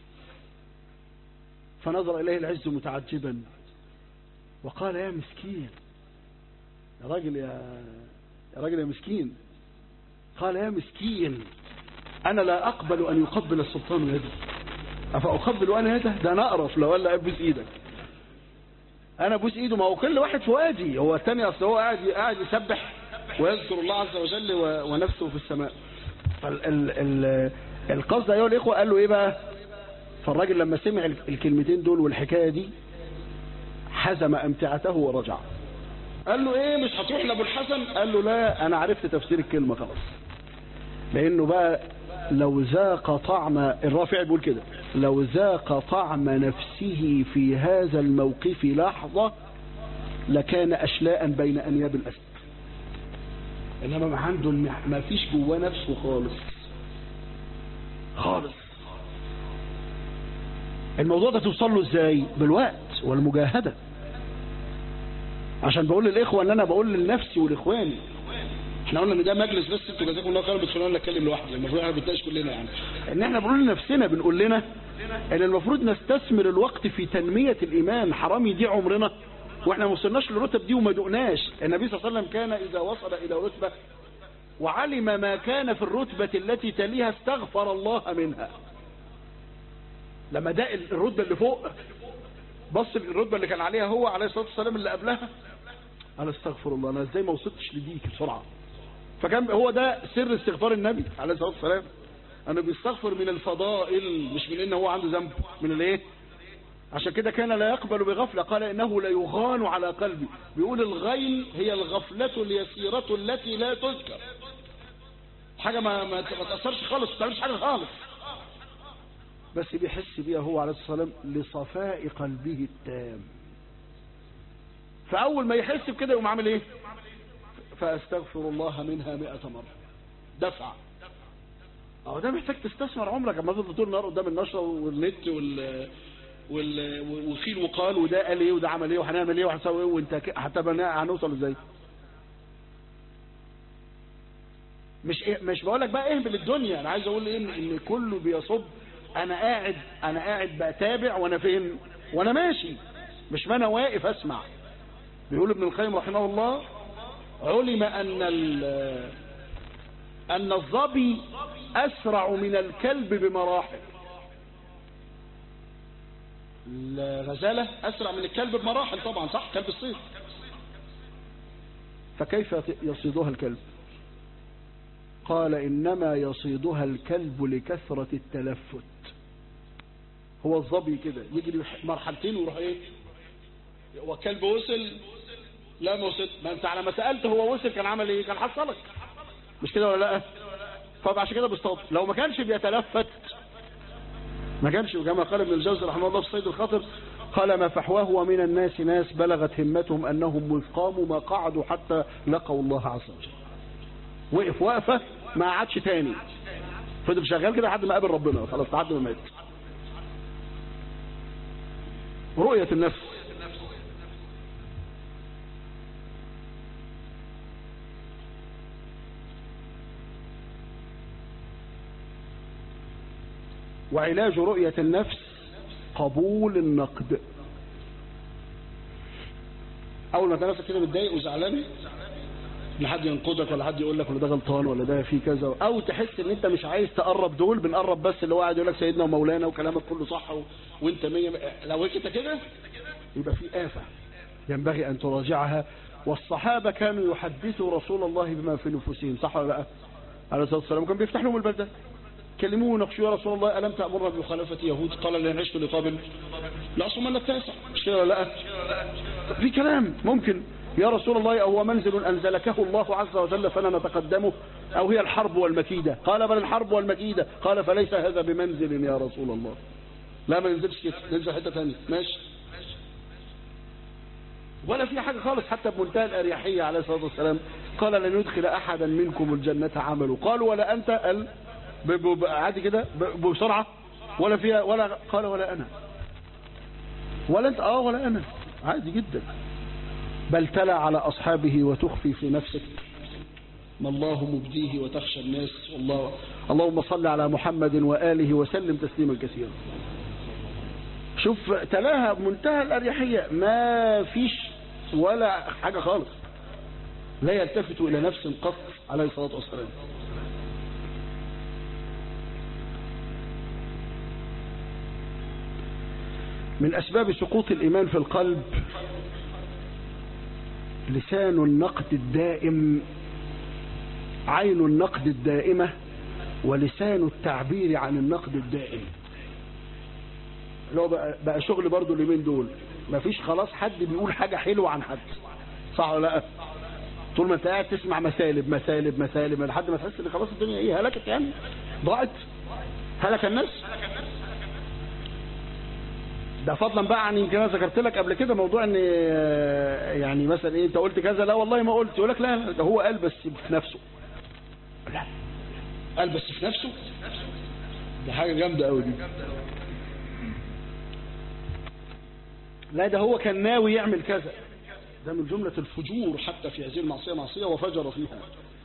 فنظر اليه العز متعجبا وقال يا مسكين يا راجل يا يا راجل يا مسكين قال يا مسكين انا لا اقبل ان يقبل السلطان يدي افاقبل وانا يده ده انا اقرف لو قال لي ابوس ايدك انا ابوس ايده ما هو كل واحد في وادي هو الثاني اصل هو قاعد قاعد يسبح ويذكر الله عز وجل ونفسه في السماء فالقصد ايها الاخوه قال له ايه بقى فالراجل لما سمع الكلمتين دول والحكايه دي حزم امتعته ورجع قال له ايه مش هتروح لابو الحسن قال له لا انا عرفت تفسير الكلمه خلاص لانه بقى لو ذاق طعم الرافع بيقول كده لو ذاق طعم نفسه في هذا الموقف لحظة لكان أشلاء بين أنياب الأسد إنما ما عنده ما فيش جواه نفسه خالص خالص الموضوع ده توصل له ازاي بالوقت والمجاهدة عشان بقول للإخوة ان انا بقول لنفسي ولإخواني احنا قلنا ان ده مجلس بس انتوا جزاكم الله خير بتخلونا نتكلم لوحدي المفروض احنا بنتناقش كلنا يعني ان احنا بنقول لنفسنا بنقول لنا ان المفروض نستثمر الوقت في تنمية الايمان حرام يضيع عمرنا واحنا ما وصلناش للرتب دي وما دقناش النبي صلى الله عليه وسلم كان اذا وصل الى رتبة وعلم ما كان في الرتبة التي تليها استغفر الله منها لما ده الرتبة اللي فوق بص الرتبة اللي كان عليها هو عليه الصلاة والسلام اللي قبلها انا استغفر الله انا ازاي ما وصلتش لدي بسرعة فكان هو ده سر استغفار النبي عليه الصلاة والسلام انه بيستغفر من الفضائل مش من ان هو عنده ذنب من الايه عشان كده كان لا يقبل بغفلة قال انه لا يغان على قلبي بيقول الغين هي الغفلة اليسيرة التي لا تذكر حاجة ما ما تأثرش خالص ما تعملش حاجة خالص بس بيحس بيها هو عليه الصلاة والسلام لصفاء قلبه التام فأول ما يحس بكده يقوم عامل ايه فاستغفر الله منها مئة مرة دفع اهو ده محتاج تستثمر عمرك اما تفضل طول النهار قدام النشرة والنت وال وال وفي وقال وده قال ايه وده عمل ايه وهنعمل ايه وهنسوي ايه وانت حتى هنوصل ازاي مش إيه مش بقول لك بقى اهبل الدنيا انا عايز اقول ايه ان, إن كله بيصب انا قاعد انا قاعد بتابع وانا فين وانا ماشي مش ما انا واقف اسمع بيقول ابن القيم رحمه الله علم ان ان الظبي اسرع من الكلب بمراحل الغزالة اسرع من الكلب بمراحل طبعا صح كلب الصيد فكيف يصيدها الكلب قال انما يصيدها الكلب لكثرة التلفت هو الظبي كده يجري مرحلتين ويروح ايه والكلب وصل لا ما وصل ما انت على ما سألت هو وصل كان عمل ايه كان حصلك مش كده ولا لا فعشان كده بيصطاد لو ما كانش بيتلفت ما كانش كما قال ابن الجوزي رحمه الله في صيد الخطر قال ما فحواه ومن الناس ناس بلغت همتهم انهم اذ قاموا ما قعدوا حتى لقوا الله عز وجل وقف وقفه ما قعدش تاني فضل شغال كده لحد ما قابل ربنا خلاص لحد ما مات رؤية النفس وعلاج رؤية النفس قبول النقد اول ما تنفسك كده متضايق وزعلان لحد ينقدك ولا حد يقول لك ولا ده غلطان ولا ده في كذا او تحس ان انت مش عايز تقرب دول بنقرب بس اللي هو قاعد يقول لك سيدنا ومولانا وكلامك كله صح و... وانت مية لو انت كده يبقى في آفة ينبغي ان تراجعها والصحابة كانوا يحدثوا رسول الله بما في نفوسهم صح ولا لا عليه الصلاة والسلام كان بيفتح لهم البلدة يكلموه ويناقشوه يا رسول الله ألم تأمرنا بمخالفة يهود قال لئن عشت لقابل لأصومن التاسع مش كده ولا لا في كلام ممكن يا رسول الله أهو منزل أنزلكه الله عز وجل فلا نتقدمه أو هي الحرب والمكيدة قال بل الحرب والمكيدة قال فليس هذا بمنزل يا رسول الله لا ما ينزلش كده ننزل حتة ثانيه ماشي ولا في حاجة خالص حتى بمنتهى الأريحية عليه الصلاة والسلام قال لن يدخل أحدا منكم الجنة عمله قالوا ولا أنت قال ب- ب- ب- عادي كده ب- بسرعة ولا فيها ولا قال ولا أنا ولا أنت آه ولا أنا عادي جدا بل تلا على أصحابه وتخفي في نفسك ما الله مبديه وتخشى الناس والله اللهم صل على محمد وآله وسلم تسليما كثيرا شوف تلاها بمنتهى الأريحية ما فيش ولا حاجة خالص لا يلتفت إلى نفس قط عليه الصلاة والسلام من أسباب سقوط الإيمان في القلب لسان النقد الدائم عين النقد الدائمة ولسان التعبير عن النقد الدائم اللي هو بقى, بقى شغل برضو اليومين دول مفيش خلاص حد بيقول حاجة حلوة عن حد صح ولا لا طول ما انت قاعد تسمع مسالب مسالب مسالب لحد ما تحس ان خلاص الدنيا ايه هلكت يعني ضاعت هلك الناس ده فضلا بقى عن يمكن انا ذكرت لك قبل كده موضوع ان آه، يعني مثلا ايه انت قلت كذا لا والله ما قلت يقول لك لا لا، ده هو قال بس في نفسه لا قال بس في نفسه ده حاجه جامده قوي دي لا ده هو كان ناوي يعمل كذا ده من جملة الفجور حتى في هذه المعصية معصية وفجر فيها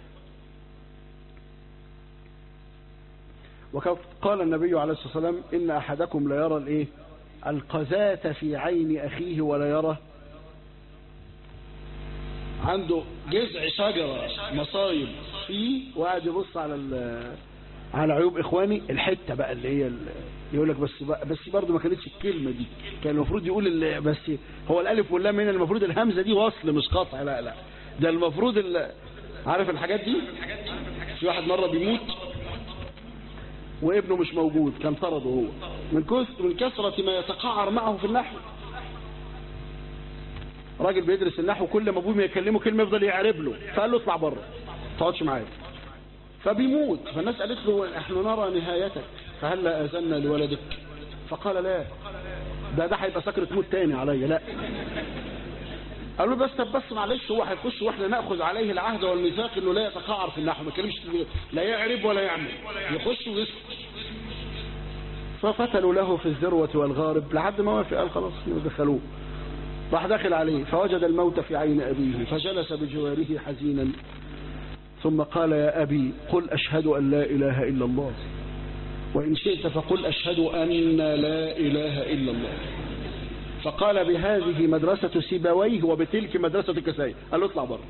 وقال النبي عليه الصلاة والسلام إن أحدكم لا يرى الإيه القذاة في عين أخيه ولا يرى عنده جذع شجرة مصايب فيه وقاعد يبص على ال- على عيوب إخواني الحتة بقى اللي هي ال- يقول لك بس بقى بس برضه ما كانتش الكلمة دي كان المفروض يقول ال- بس هو الألف واللام هنا المفروض الهمزة دي وصل مش قطع لا لا ده المفروض ال- عارف الحاجات دي في واحد مرة بيموت وابنه مش موجود كان طرده هو من كثر من كثرة ما يتقعر معه في النحو راجل بيدرس النحو كل ما ابوه ما يكلمه كلمه يفضل يعرب له فقال له اطلع بره ما تقعدش معايا فبيموت فالناس قالت له نحن نرى نهايتك فهل اذنا لولدك فقال لا ده ده هيبقى سكرة موت تاني عليا لا قالوا بس طب بس معلش هو هيخش واحنا ناخذ عليه العهد والميثاق انه لا يتقعر في النحو ما يتكلمش لا يعرب ولا يعمل يخش ويسكت فقتلوا له في الذروة والغارب لحد ما وافق قال خلاص دخلوه راح داخل عليه فوجد الموت في عين أبيه فجلس بجواره حزينا ثم قال يا أبي قل أشهد أن لا إله إلا الله وإن شئت فقل أشهد أن لا إله إلا الله فقال بهذه مدرسة سيبويه وبتلك مدرسة الكسائي قال له اطلع بره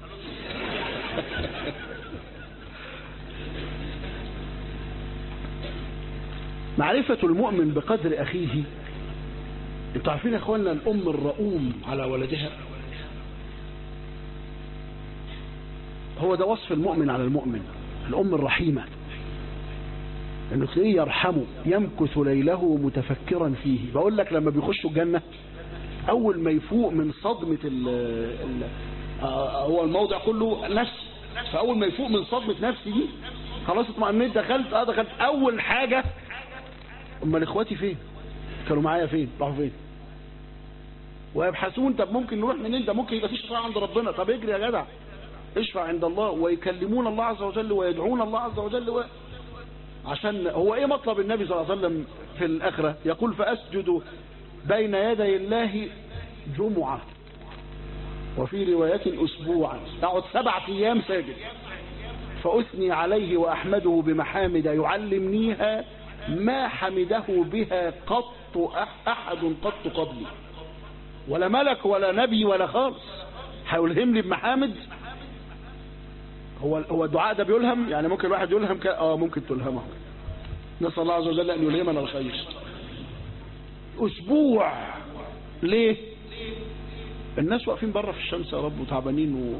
معرفة المؤمن بقدر أخيه انتوا عارفين يا اخوانا الأم الرؤوم على ولدها هو ده وصف المؤمن على المؤمن الأم الرحيمة انه تلاقيه يرحمه يمكث ليله متفكرا فيه بقول لك لما بيخشوا الجنة اول ما يفوق من صدمة ال ال آه، هو الموضع كله نفس فاول ما يفوق من صدمة نفسي دي خلاص اطمئنيت دخلت اه دخلت اول حاجة امال اخواتي فين كانوا معايا فين راحوا فين ويبحثون طب ممكن نروح منين ده ممكن يبقى في شفاعة عند ربنا طب اجري يا جدع اشفع عند الله ويكلمون الله عز وجل ويدعون الله عز وجل و... عشان هو ايه مطلب النبي صلى الله عليه وسلم في الاخرة يقول فاسجد بين يدي الله جمعة وفي رواية اسبوعا اقعد سبعة ايام ساجد فاثني عليه واحمده بمحامد يعلمنيها ما حمده بها قط أح- احد قط قبلي ولا ملك ولا نبي ولا خالص هيلهمني بمحامد هو هو الدعاء ده بيلهم يعني ممكن الواحد يلهم ك... اه ممكن تلهمه نسال الله عز وجل ان يلهمنا الخير اسبوع ليه الناس واقفين بره في الشمس يا رب وتعبانين و...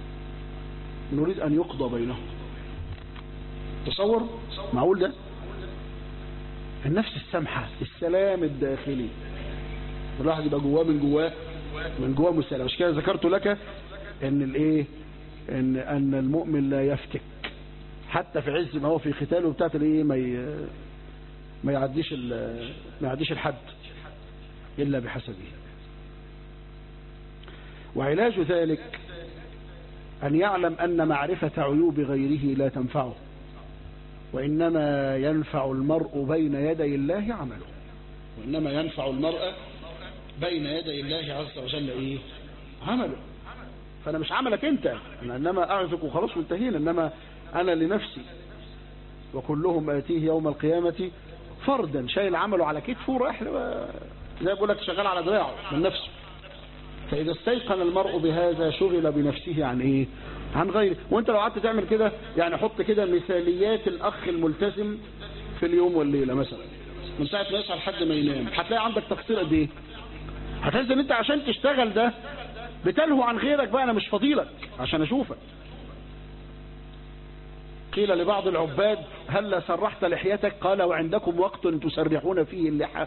نريد ان يقضى بينهم تصور معقول ده النفس السامحة السلام الداخلي الواحد يبقى جواه من جواه من جواه مسلم مش كده ذكرت لك ان الايه ان ان المؤمن لا يفتك حتى في عز ما هو في قتاله بتاعت الايه ما ي... ما يعديش ما يعديش الحد الا بحسبه وعلاج ذلك أن يعلم أن معرفة عيوب غيره لا تنفعه وإنما ينفع المرء بين يدي الله عمله وإنما ينفع المرء بين يدي الله عز وجل إيه عمله فأنا مش عملك أنت أنا إنما أعرفك وخلاص وانتهينا إنما أنا لنفسي وكلهم آتيه يوم القيامة فردا شايل عمله على كتفه ورايح زي بقول لك شغال على دراعه من نفسه فإذا استيقن المرء بهذا شغل بنفسه عن إيه عن غيره وانت لو قعدت تعمل كده يعني حط كده مثاليات الأخ الملتزم في اليوم والليلة مثلا من ساعة ما يصحى لحد ما ينام هتلاقي عندك تقصير قد ايه هتحس ان انت عشان تشتغل ده بتلهو عن غيرك بقى انا مش فضيلك عشان اشوفك قيل لبعض العباد هل سرحت لحيتك قال وعندكم وقت تسرحون فيه اللحى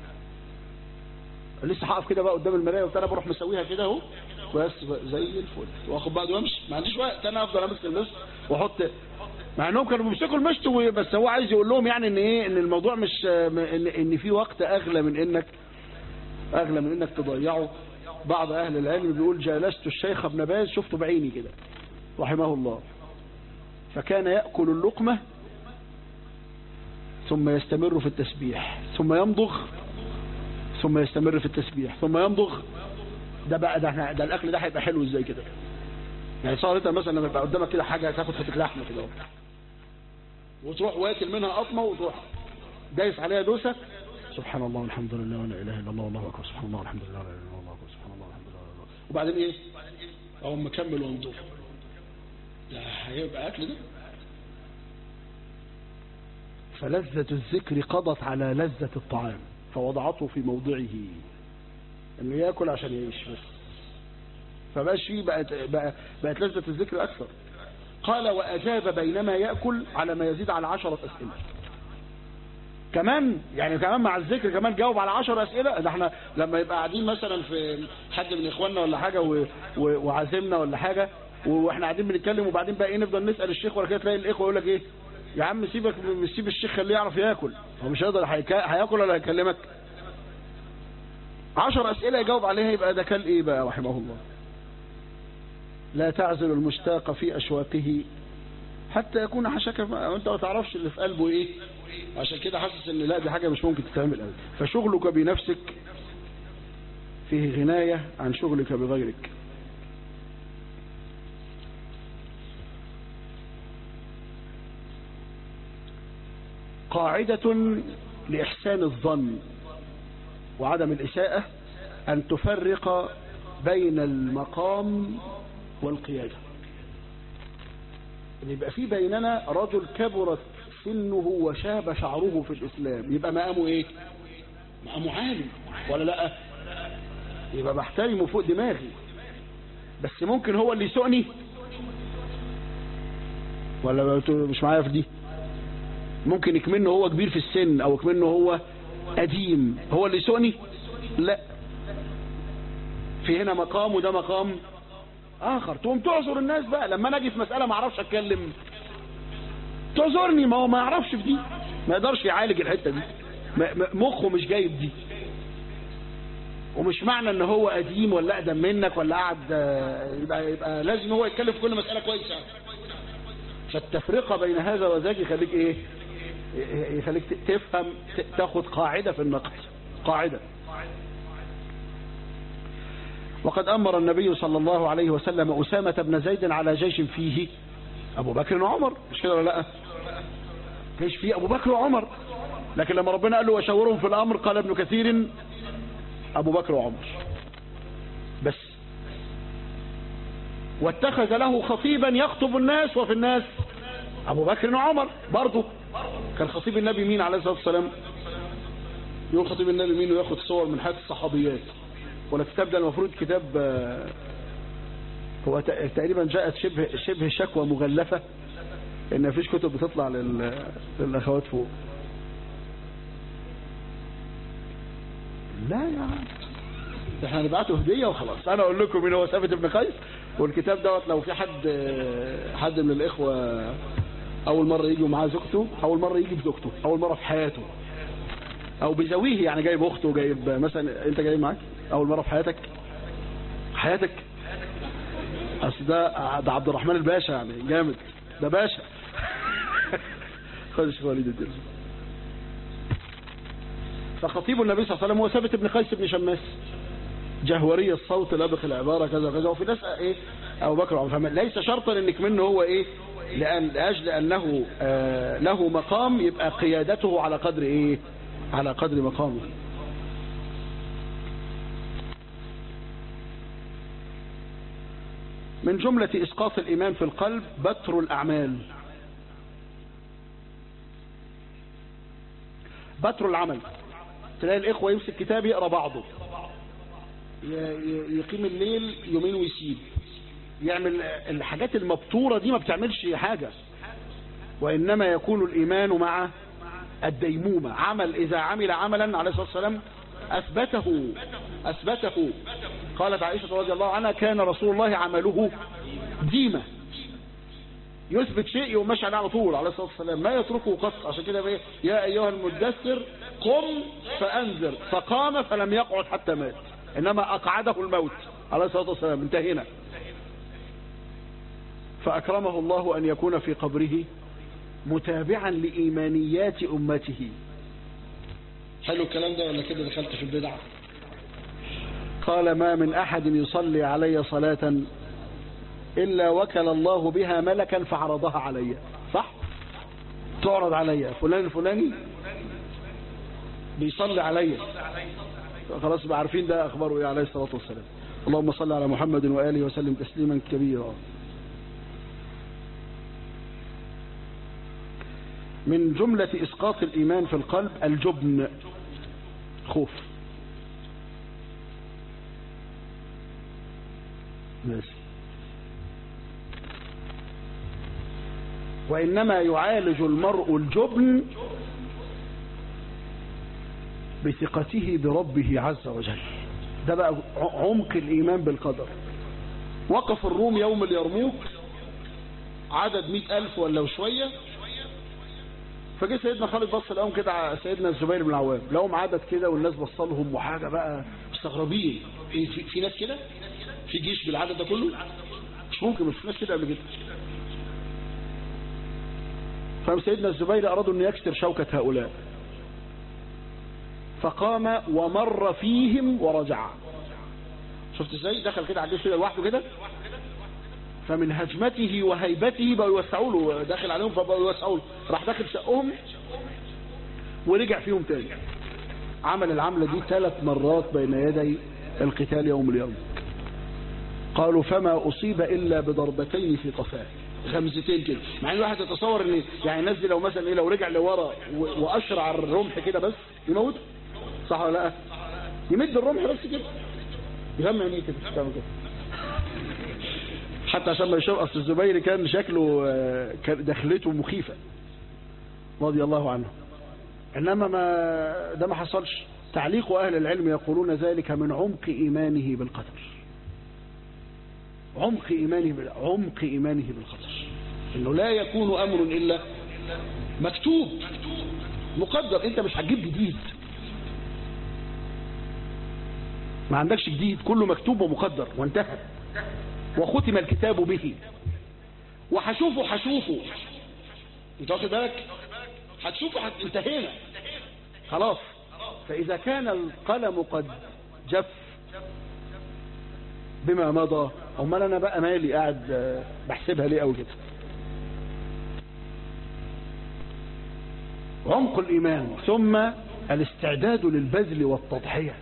لسه هقف كده بقى قدام المرايه وبتاع بروح مسويها كده اهو بس زي الفل واخد بعض وامشي ما عنديش وقت انا افضل امسك المشط واحط مع انهم كانوا بيمسكوا المشط بس هو عايز يقول لهم يعني ان ايه ان الموضوع مش ان, إن في وقت اغلى من انك اغلى من انك تضيعه بعض اهل العلم بيقول جالست الشيخ ابن باز شفته بعيني كده رحمه الله فكان يأكل اللقمة ثم يستمر في التسبيح ثم يمضغ ثم يستمر في التسبيح ثم يمضغ ده بقى ده, ده الاكل ده هيبقى حلو ازاي كده يعني صار انت مثلا لما يبقى قدامك كده حاجه تاخد حته لحمه كده وتروح واكل منها قطمه وتروح دايس عليها دوسه سبحان الله والحمد لله ولا اله الا الله والله اكبر سبحان الله والحمد لله ولا اله الا الله اكبر سبحان الله والحمد لله وبعدين ايه اقوم مكمل وانضف ده هيبقى اكل ده فلذة الذكر قضت على لذة الطعام فوضعته في موضعه انه ياكل عشان يعيش بس فبقاش فيه بقت, بقى بقت لذة الذكر اكثر قال واجاب بينما ياكل على ما يزيد على عشرة اسئله كمان يعني كمان مع الذكر كمان جاوب على 10 اسئله ده احنا لما يبقى قاعدين مثلا في حد من اخواننا ولا حاجه و... و... وعازمنا ولا حاجه واحنا قاعدين بنتكلم وبعدين بقى ايه نفضل نسال الشيخ ولا كده تلاقي الاخوه يقول لك ايه يا عم سيبك مش سيب الشيخ خليه يعرف ياكل هو مش هيقدر هياكل ولا هيكلمك 10 اسئله يجاوب عليها يبقى ده كل ايه بقى رحمه الله لا تعزل المشتاق في اشواقه حتى يكون حشك وانت ما تعرفش اللي في قلبه ايه عشان كده حاسس ان لا دي حاجه مش ممكن تتعمل قوي فشغلك بنفسك فيه غنايه عن شغلك بغيرك قاعدة لإحسان الظن وعدم الإساءة أن تفرق بين المقام والقيادة يبقى في بيننا رجل كبرت سنه وشاب شعره في الإسلام يبقى مقامه إيه مقامه عالي ولا لا يبقى بحترمه فوق دماغي بس ممكن هو اللي يسوقني ولا مش معايا في دي ممكن يكمنه هو كبير في السن او يكمنه هو قديم هو اللي يسوقني لا في هنا مقام وده مقام اخر تقوم تعذر الناس بقى لما انا اجي في مسألة ما اعرفش اتكلم تعذرني ما هو ما يعرفش في دي ما يقدرش يعالج الحتة دي مخه مش جايب دي ومش معنى ان هو قديم ولا اقدم منك ولا قاعد يبقى, يبقى لازم هو يتكلم في كل مسألة كويسة فالتفرقة بين هذا وذاك يخليك ايه يخليك تفهم تاخد قاعدة في النقد قاعدة وقد أمر النبي صلى الله عليه وسلم أسامة بن زيد على جيش فيه أبو بكر وعمر مش كده ولا لا جيش فيه أبو بكر وعمر لكن لما ربنا قال له وشاورهم في الأمر قال ابن كثير أبو بكر وعمر بس واتخذ له خطيبا يخطب الناس وفي الناس أبو بكر وعمر برضه كان خطيب النبي مين عليه الصلاة والسلام يقول خطيب النبي مين وياخد صور من حياة الصحابيات ولا الكتاب ده المفروض كتاب هو تقريبا جاءت شبه شبه شكوى مغلفة ان مفيش كتب بتطلع للاخوات فوق لا يا عم احنا هنبعته هديه وخلاص انا اقول لكم مين هو ثابت بن قيس والكتاب دوت لو في حد حد من الاخوه اول مره يجي معاه زوجته اول مره يجي بزوجته اول مره في حياته او بزويه يعني جايب اخته جايب مثلا انت جايب معاك اول مره في حياتك حياتك اصل ده ده عبد الرحمن الباشا يعني جامد ده باشا خد الشيخ وليد الدرس فخطيب النبي صلى الله عليه وسلم هو ثابت بن قيس بن شماس جهوري الصوت لابق العبارة كذا كذا وفي ناس ايه ابو بكر وعمر فهمان ليس شرطا انك منه هو ايه لأن لاجل انه آه له مقام يبقى قيادته على قدر ايه على قدر مقامه من جملة إسقاط الإيمان في القلب بتر الأعمال بتر العمل تلاقي الإخوة يمسك كتاب يقرأ بعضه يقيم الليل يومين ويسيب يعمل الحاجات المبتورة دي ما بتعملش حاجة وإنما يكون الإيمان مع الديمومة عمل إذا عمل عملا عليه الصلاة والسلام أثبته أثبته قالت عائشة رضي الله عنها كان رسول الله عمله ديمة يثبت شيء يقوم ماشي عليه على طول عليه الصلاة والسلام ما يتركه قط عشان كده بيه يا أيها المدثر قم فأنذر فقام فلم يقعد حتى مات إنما أقعده الموت عليه الصلاة والسلام انتهينا فأكرمه الله أن يكون في قبره متابعا لإيمانيات أمته حلو الكلام ده ولا كده دخلت في البدعة قال ما من أحد يصلي علي صلاة إلا وكل الله بها ملكا فعرضها علي صح تعرض علي فلان الفلاني بيصلي علي خلاص بقى عارفين ده أخباره إيه عليه الصلاة والسلام اللهم صل على محمد وآله وسلم تسليما كبيرا من جملة إسقاط الإيمان في القلب الجبن خوف ماشي وإنما يعالج المرء الجبن بثقته بربه عز وجل ده بقى عمق الإيمان بالقدر وقف الروم يوم اليرموك عدد مئة ألف ولا وشوية فجه سيدنا خالد بص لهم كده على سيدنا الزبير بن العوام لهم عدد كده والناس بص لهم وحاجه بقى مستغربين في, في ناس كده في جيش بالعدد ده كله مش ممكن مش في ناس كده قبل كده فقام سيدنا الزبير ارادوا انه يكسر شوكه هؤلاء فقام ومر فيهم ورجع شفت ازاي دخل كده على الجيش كده لوحده كده فمن هجمته وهيبته بقوا يوسعوا له داخل عليهم فبقوا يوسعوا له راح داخل شقهم ورجع فيهم تاني عمل العملة دي ثلاث مرات بين يدي القتال يوم اليوم قالوا فما أصيب إلا بضربتين في قفاه غمزتين كده مع ان الواحد يتصور ان يعني الناس دي لو مثلا ايه لو رجع لورا واشرع الرمح كده بس يموت صح ولا لا يمد الرمح بس كده يغمى عينيه كده تعمل كده حتى عشان ما يشوف اصل الزبير كان شكله كان دخلته مخيفة رضي الله عنه انما ما ده ما حصلش تعليق اهل العلم يقولون ذلك من عمق ايمانه بالقدر عمق ايمانه بال... عمق ايمانه بالقدر انه لا يكون امر الا مكتوب مقدر انت مش هتجيب جديد ما عندكش جديد كله مكتوب ومقدر وانتهى وختم الكتاب به وحشوفه حشوفه انت واخد بالك هتشوفه حت... انتهينا خلاص فإذا كان القلم قد جف بما مضى امال انا بقى مالي قاعد بحسبها ليه قوي كده عمق الإيمان ثم الاستعداد للبذل والتضحية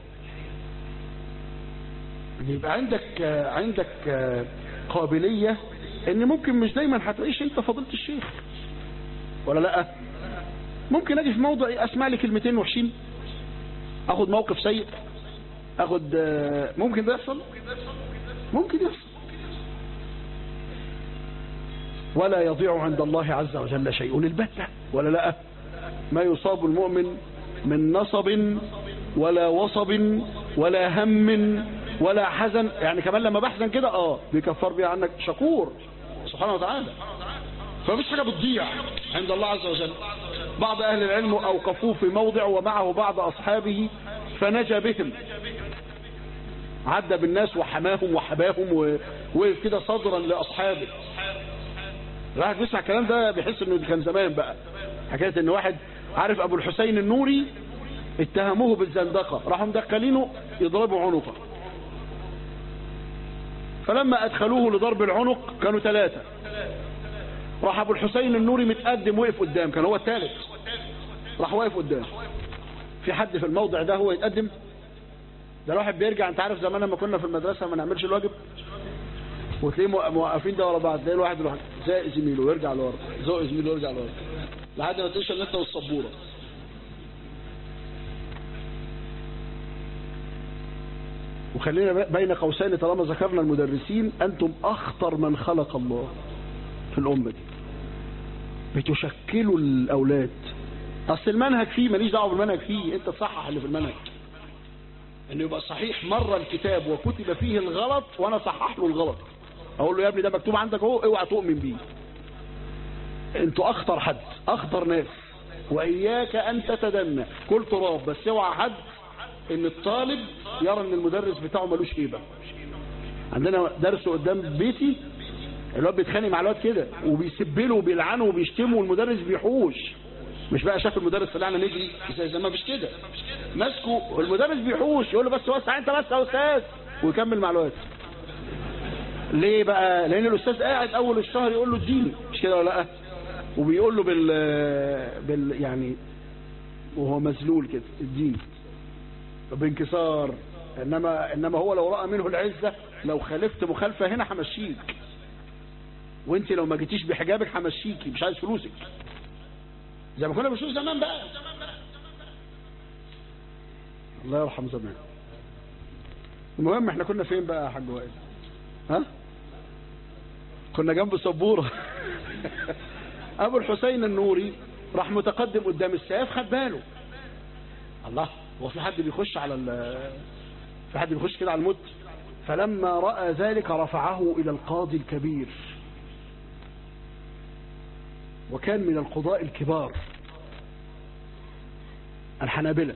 يبقى عندك عندك قابلية ان ممكن مش دايما هتعيش انت فضيلة الشيخ ولا لا ممكن اجي في موضع اسمع لي كلمتين وحشين اخد موقف سيء اخد ممكن ده يحصل ممكن يحصل ولا يضيع عند الله عز وجل شيء البتة ولا لا ما يصاب المؤمن من نصب ولا وصب ولا هم ولا حزن يعني كمان لما بحزن كده اه بيكفر بيها عنك شكور سبحانه وتعالى فمفيش حاجة بتضيع عند الله عز وجل بعض أهل العلم أوقفوه في موضع ومعه بعض أصحابه فنجى بهم عدى بالناس وحماهم وحباهم ووقف كده صدرا لأصحابه الواحد بيسمع الكلام ده بيحس انه كان زمان بقى حكاية ان واحد عارف ابو الحسين النوري اتهموه بالزندقة راحوا مدخلينه يضربوا عنقه فلما ادخلوه لضرب العنق كانوا ثلاثة راح ابو الحسين النوري متقدم وقف قدام كان هو الثالث راح واقف قدام في حد في الموضع ده هو يتقدم ده الواحد بيرجع انت عارف زمان لما كنا في المدرسة ما نعملش الواجب وتلاقيه موقفين ده ورا بعض تلاقي الواحد يروح زي زميله ويرجع لورا زق زميله ويرجع لورا لحد ما تنشل انت والسبوره وخلينا بين قوسين طالما ذكرنا المدرسين انتم اخطر من خلق الله في الامه دي بتشكلوا الاولاد اصل المنهج فيه ماليش دعوه بالمنهج فيه انت تصحح اللي في المنهج انه يبقى صحيح مره الكتاب وكتب فيه الغلط وانا صحح له الغلط اقول له يا ابني ده مكتوب عندك اهو اوعى تؤمن بيه انتوا اخطر حد اخطر ناس واياك ان تتدنى كل تراب بس اوعى حد ان الطالب يرى ان المدرس بتاعه ملوش هيبه عندنا درس قدام بيتي الواد بيتخانق مع الواد كده وبيسب له وبيلعنه وبيشتمه والمدرس بيحوش مش بقى شاف المدرس طلعنا نجري زي زمان مش كده ماسكه والمدرس بيحوش يقول له بس وسع انت بس يا استاذ ويكمل مع الواد ليه بقى لان الاستاذ قاعد اول الشهر يقول له اديني مش كده ولا لا وبيقول له بال بال يعني وهو مذلول كده اديني بانكسار انما انما هو لو راى منه العزه لو خالفت مخالفه هنا همشيك وانت لو ما جيتيش بحجابك همشيكي مش عايز فلوسك زي ما كنا بنشوف زمان بقى الله يرحم زمان المهم احنا كنا فين بقى يا حاج وائل ها كنا جنب سبوره ابو الحسين النوري راح متقدم قدام السيف خد باله الله هو في حد بيخش على ال في حد بيخش كده على الموت فلما راى ذلك رفعه الى القاضي الكبير وكان من القضاء الكبار الحنابلة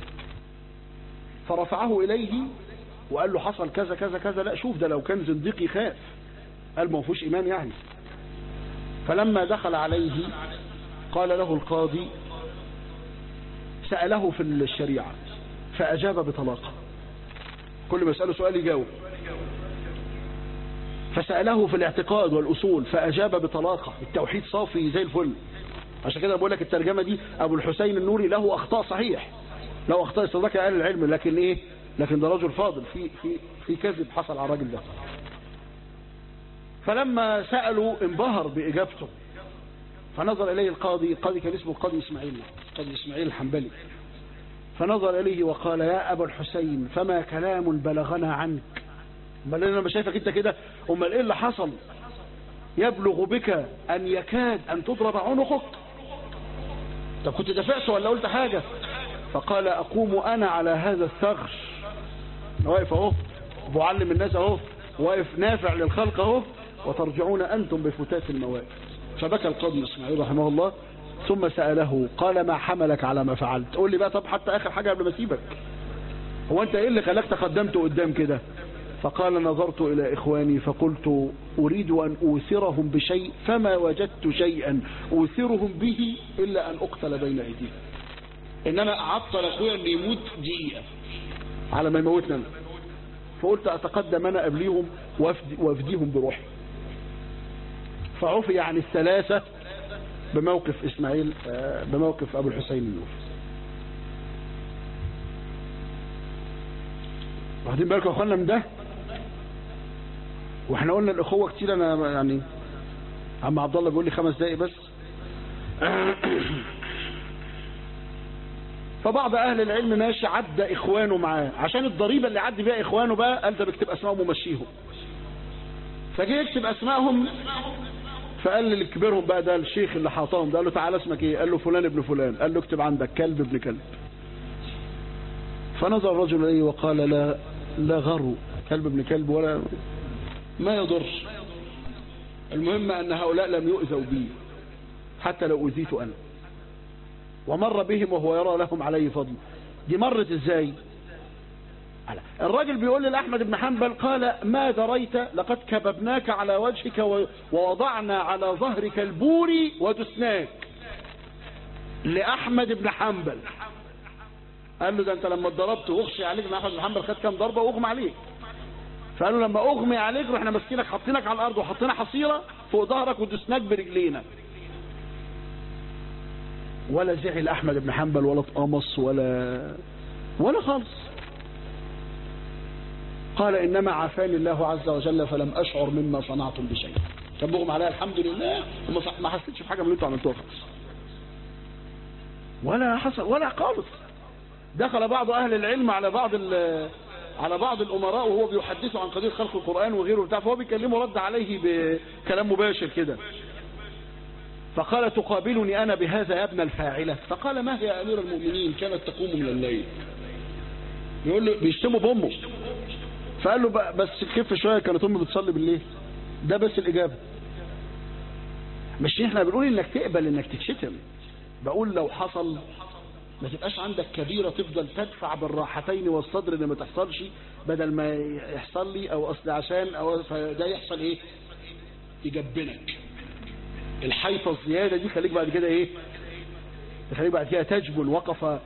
فرفعه إليه وقال له حصل كذا كذا كذا لا شوف ده لو كان زنديق يخاف قال ما فيهوش إيمان يعني فلما دخل عليه قال له القاضي سأله في الشريعة فأجاب بطلاقة كل ما يسأله سؤال يجاوب فسأله في الاعتقاد والأصول فأجاب بطلاقة التوحيد صافي زي الفل عشان كده بقول لك الترجمة دي أبو الحسين النوري له أخطاء صحيح له أخطاء استدرك أهل العلم لكن إيه لكن ده رجل فاضل في في في كذب حصل على الراجل ده فلما سألوا انبهر بإجابته فنظر إليه القاضي القاضي كان اسمه القاضي إسماعيل القاضي إسماعيل الحنبلي فنظر إليه وقال يا أبا الحسين فما كلام بلغنا عنك امال انا لما شايفك انت كده امال ايه اللي حصل يبلغ بك ان يكاد ان تضرب عنقك طب كنت دفعت ولا قلت حاجة فقال اقوم انا على هذا الثغر واقف اهو بعلم الناس اهو واقف نافع للخلق اهو وترجعون انتم بفتات المواد فبكى القاضي اسماعيل رحمه الله ثم سأله قال ما حملك على ما فعلت قول لي بقى طب حتى اخر حاجة قبل ما اسيبك هو انت ايه اللي خلاك تقدمت قدام كده فقال نظرت إلى إخواني فقلت أريد أن أوثرهم بشيء فما وجدت شيئا أوثرهم به إلا أن أقتل بين أيديهم إن أنا أعطل أخويا أن يموت دقيقة على ما يموتنا أنا فقلت أتقدم أنا قبليهم وأفدي وأفديهم بروحي فعفي عن الثلاثة بموقف إسماعيل بموقف أبو الحسين النوفي واخدين بالكم يا اخوانا من ده واحنا قلنا الاخوه كتير انا يعني عم عبد الله بيقول لي خمس دقايق بس فبعض اهل العلم ماشي عدى اخوانه معاه عشان الضريبه اللي عدي بيها اخوانه بقى قال ده بيكتب اسمائهم ومشيهم فجه يكتب اسمائهم فقال اللي كبيرهم بقى ده الشيخ اللي حاطاهم ده قال له تعالى اسمك ايه قال له فلان ابن فلان قال له اكتب عندك كلب ابن كلب فنظر الرجل إليه وقال لا لا غرو كلب ابن كلب ولا ما يضر المهم أن هؤلاء لم يؤذوا بي حتى لو أذيت أنا ومر بهم وهو يرى لهم عليه فضل دي مرت ازاي الراجل بيقول لأحمد بن حنبل قال ما دريت لقد كببناك على وجهك ووضعنا على ظهرك البوري ودسناك لأحمد بن حنبل قال له ده انت لما اتضربت واغشي عليك ان احمد بن حنبل خد كام ضربه واغمى عليك فقال له لما اغمي عليك رحنا ماسكينك حاطينك على الارض وحطينا حصيره فوق ظهرك ودسناك برجلينا ولا زعل احمد بن حنبل ولا اتقمص ولا ولا خالص قال انما عافاني الله عز وجل فلم اشعر مما صنعتم بشيء كان بغم عليها الحمد لله وما ما حسيتش بحاجه من اللي انتوا عملتوها خالص ولا حصل ولا خالص دخل بعض اهل العلم على بعض على بعض الامراء وهو بيحدثه عن قضيه خلق القران وغيره بتاع فهو بيكلمه رد عليه بكلام مباشر كده فقال تقابلني أنا بهذا يا ابن الفاعلة فقال ما هي يا أمير المؤمنين كانت تقوم من الليل يقول له بيشتموا بأمه فقال له بس خف شوية كانت أمي بتصلي بالليل ده بس الإجابة مش احنا بنقول انك تقبل انك تتشتم بقول لو حصل ما تبقاش عندك كبيرة تفضل تدفع بالراحتين والصدر اللي ما تحصلش بدل ما يحصل لي او اصل عشان او فده يحصل ايه يجبنك الحيطة الزيادة دي خليك بعد كده ايه خليك بعد كده تجبن وقف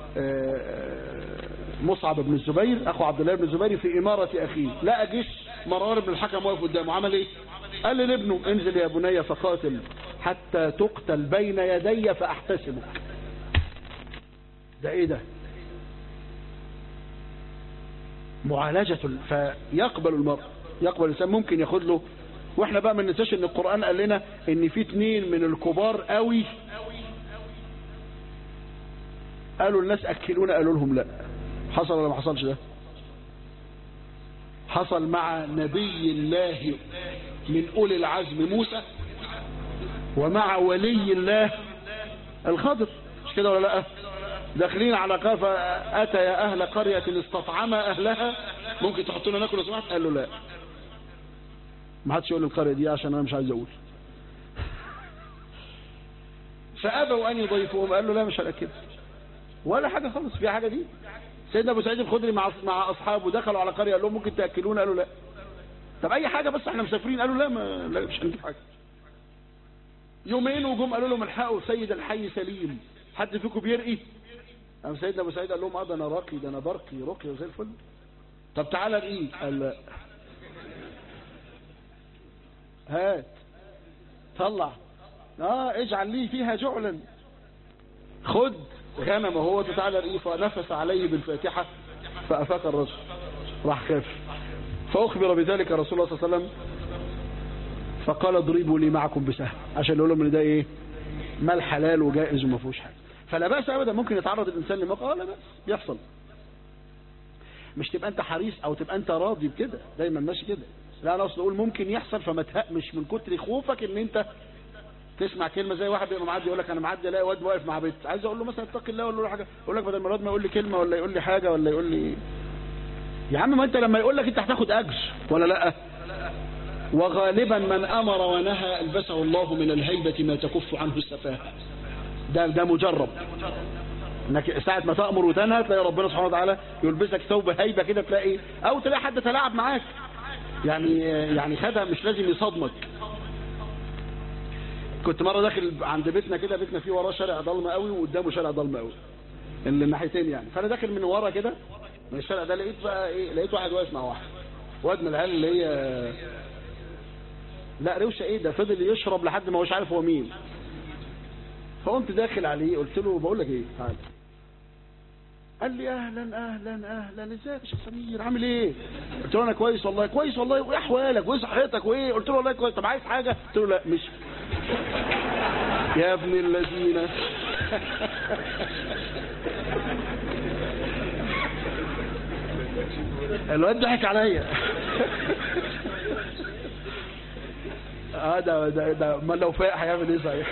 مصعب بن الزبير اخو عبد الله بن الزبير في امارة اخيه لقى جيش مرار بن الحكم واقف قدامه عمل ايه قال لابنه انزل يا بني فقاتل حتى تقتل بين يدي فاحتسبك ده ايه ده معالجة فيقبل المرء يقبل الانسان ممكن ياخد له واحنا بقى ما ننساش ان القرآن قال لنا ان في اتنين من الكبار قوي قالوا الناس اكلونا قالوا لهم لا حصل ولا ما حصلش ده حصل مع نبي الله من اولي العزم موسى ومع ولي الله الخضر مش كده ولا لا داخلين على قافة أتى يا أهل قرية استطعما أهلها ممكن تحطوا لنا ناكل سمعت قال له لا ما حدش يقول القرية دي عشان أنا مش عايز أقول فأبوا أن يضيفوهم قال له لا مش هنأكد ولا حاجة خالص في حاجة دي سيدنا أبو سعيد الخدري مع مع أصحابه دخلوا على قرية قال لهم ممكن تأكلونا قالوا لا طب أي حاجة بس احنا مسافرين قالوا لا ما لا مش هنجيب حاجة يومين وجم قالوا لهم الحقوا سيد الحي سليم حد فيكم بيرقي قام سيدنا ابو سعيد قال لهم اه ده انا راقي ده انا برقي رقي زي الفل طب تعالى ارقيه قال لا هات طلع اه اجعل لي فيها جعلا خد غنم هو تعالى ارقيه فنفس عليه بالفاتحه فافاق الرجل راح خاف فاخبر بذلك رسول الله صلى الله عليه وسلم فقال اضربوا لي معكم بسهم عشان يقول لهم ان ده ايه مال حلال وجائز وما فيهوش حاجه فلا بأس أبدا ممكن يتعرض الإنسان لموقع لا بأس بيحصل مش تبقى أنت حريص أو تبقى أنت راضي بكده دايما ماشي كده لا أنا أصل أقول ممكن يحصل فما تهقمش من كتر خوفك إن أنت تسمع كلمة زي واحد بيبقى معدي يقول لك أنا معدي الاقي واد واقف مع بنت عايز أقول له مثلا اتق الله ولا له حاجة يقول لك بدل ما الواد ما يقول لي كلمة ولا يقول لي حاجة ولا يقول لي يا عم ما أنت لما يقول لك أنت هتاخد أجر ولا لأ وغالبا من أمر ونهى ألبسه الله من الهيبة ما تكف عنه السفاهة ده ده مجرب انك ساعة ما تأمر وتنهى تلاقي ربنا سبحانه وتعالى يلبسك ثوب هيبة كده تلاقي او تلاقي حد تلاعب معاك يعني يعني خدها مش لازم يصدمك كنت مرة داخل عند بيتنا كده بيتنا فيه وراه شارع ضلمة قوي وقدامه شارع ضلمة قوي اللي الناحيتين يعني فانا داخل من ورا كده من الشارع ده لقيت بقى ايه لقيت واحد واقف مع واحد واد من العيال اللي هي لا روشه ايه ده فضل يشرب لحد ما هوش عارف هو مين فقمت داخل عليه قلت له بقول لك ايه تعال قال لي اهلا اهلا اهلا ازيك يا شيخ سمير عامل ايه قلت له انا كويس والله كويس والله وايه احوالك وايه صحتك وايه قلت له والله كويس طب عايز حاجه قلت له لا مش يا ابن الذين الواد ضحك عليا اه ده ده ده ما لو فاق هيعمل ايه صحيح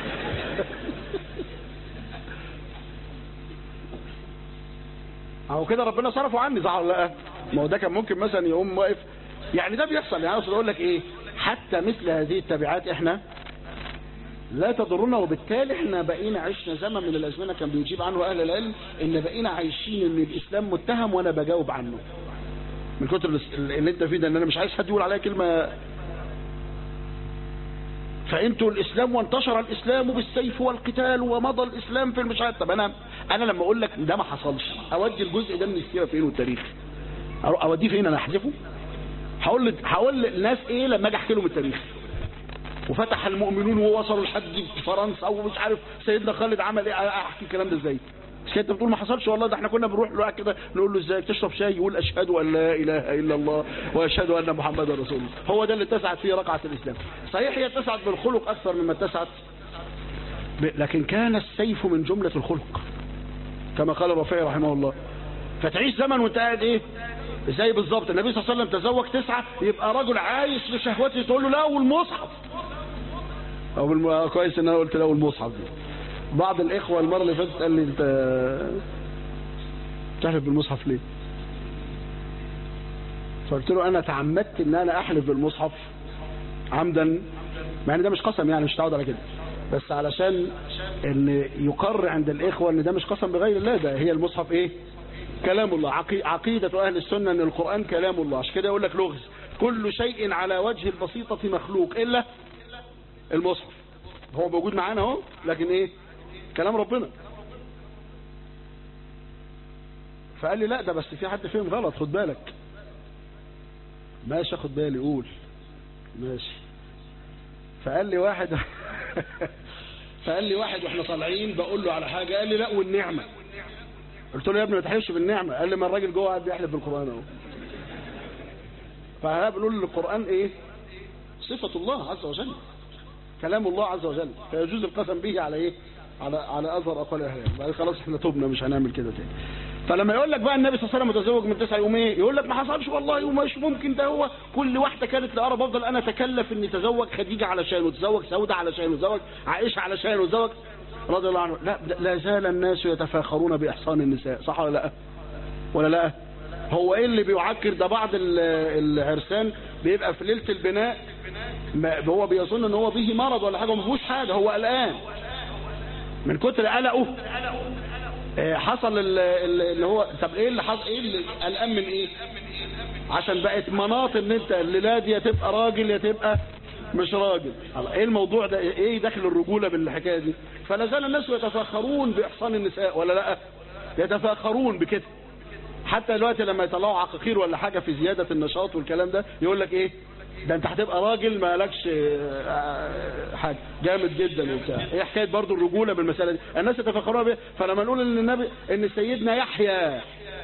هو كده ربنا صرفه عني صح ولا لا ما هو ده كان ممكن مثلا يقوم واقف يعني ده بيحصل يعني اقصد اقول لك ايه حتى مثل هذه التبعات احنا لا تضرنا وبالتالي احنا بقينا عشنا زمن من الازمنه كان بيجيب عنه اهل العلم ان بقينا عايشين ان الاسلام متهم وانا بجاوب عنه من كتر الاس- اللي انت فيه ده ان انا مش عايز حد يقول عليا كلمه فانتوا الاسلام وانتشر الاسلام بالسيف والقتال ومضى الاسلام في المشاهد طب انا انا لما اقول لك ده ما حصلش اودي الجزء ده من السيره فين والتاريخ أو- اوديه فين انا احذفه هقول لك هقول للناس ايه لما اجي احكي لهم التاريخ وفتح المؤمنون ووصلوا لحد فرنسا ومش عارف سيدنا خالد عمل ايه احكي الكلام ده ازاي مش انت بتقول ما حصلش والله ده احنا كنا بنروح له واحد كده نقول له ازاي تشرب شاي يقول اشهد ان لا اله الا الله واشهد ان محمدا رسول الله هو ده اللي اتسعت فيه رقعه الاسلام صحيح هي اتسعت بالخلق اكثر مما اتسعت ب... لكن كان السيف من جمله الخلق كما قال الرفيع رحمه الله فتعيش زمن وانت قاعد ايه زي بالظبط النبي صلى الله عليه وسلم تزوج تسعة يبقى رجل عايش لشهوته تقول له لا والمصحف او بالم... كويس ان انا قلت لا والمصحف دي بعض الاخوه المره اللي فاتت قال لي انت تحلف بالمصحف ليه فقلت له انا تعمدت ان انا احلف بالمصحف عمدا مع ان ده مش قسم يعني مش تعود على كده بس علشان ان يقر عند الاخوه ان ده مش قسم بغير الله ده هي المصحف ايه كلام الله عقي... عقيدة أهل السنة أن القرآن كلام الله عشان كده يقول لك لغز كل شيء على وجه البسيطة مخلوق إلا المصحف هو موجود معانا اهو لكن إيه كلام ربنا فقال لي لا ده بس في حد فيهم غلط خد بالك ماشي خد بالي قول ماشي فقال لي واحد فقال لي واحد واحنا طالعين بقول له على حاجة قال لي لا والنعمة قلت له يا ابني ما تحلفش بالنعمة قال لي ما الراجل جوه قاعد بيحلف بالقرآن اهو فاحنا بنقول القرآن ايه صفة الله عز وجل كلام الله عز وجل فيجوز القسم به على ايه على على اثر اقوال اهل العلم بعد خلاص احنا تبنا مش هنعمل كده تاني فلما يقول لك بقى النبي صلى الله عليه وسلم متزوج من تسعة يوم ايه يقول لك ما حصلش والله ومش ممكن ده هو كل واحده كانت لأرى بفضل انا اتكلف اني تزوج خديجه علشان وتزوج سوده علشان وتزوج عائشه علشان وتزوج رضي الله عنه لا لا زال الناس يتفاخرون باحصان النساء صح ولا لا ولا لا هو ايه اللي بيعكر ده بعض ال- العرسان بيبقى في ليله البناء ما هو بيظن ان هو به مرض ولا حاجه ما فيهوش حاجه هو قلقان من كتر قلقه آه، حصل ال- ال- اللي هو طب ايه اللي حصل ايه اللي قلقان من ايه عشان بقت مناط ان انت الليله دي يا تبقى راجل يا تبقى مش راجل الله، ايه الموضوع ده ايه دخل الرجوله بالحكايه دي فلا زال الناس يتفاخرون باحصان النساء ولا لا يتفاخرون بكده حتى دلوقتي لما يطلعوا عقاقير ولا حاجه في زياده النشاط والكلام ده يقول لك ايه ده انت هتبقى راجل ما لكش آه، حاجه جامد جدا وبتاع ايه حكايه برضو الرجوله بالمساله دي الناس يتفاخرون بيها فلما نقول ان النبي ان سيدنا يحيى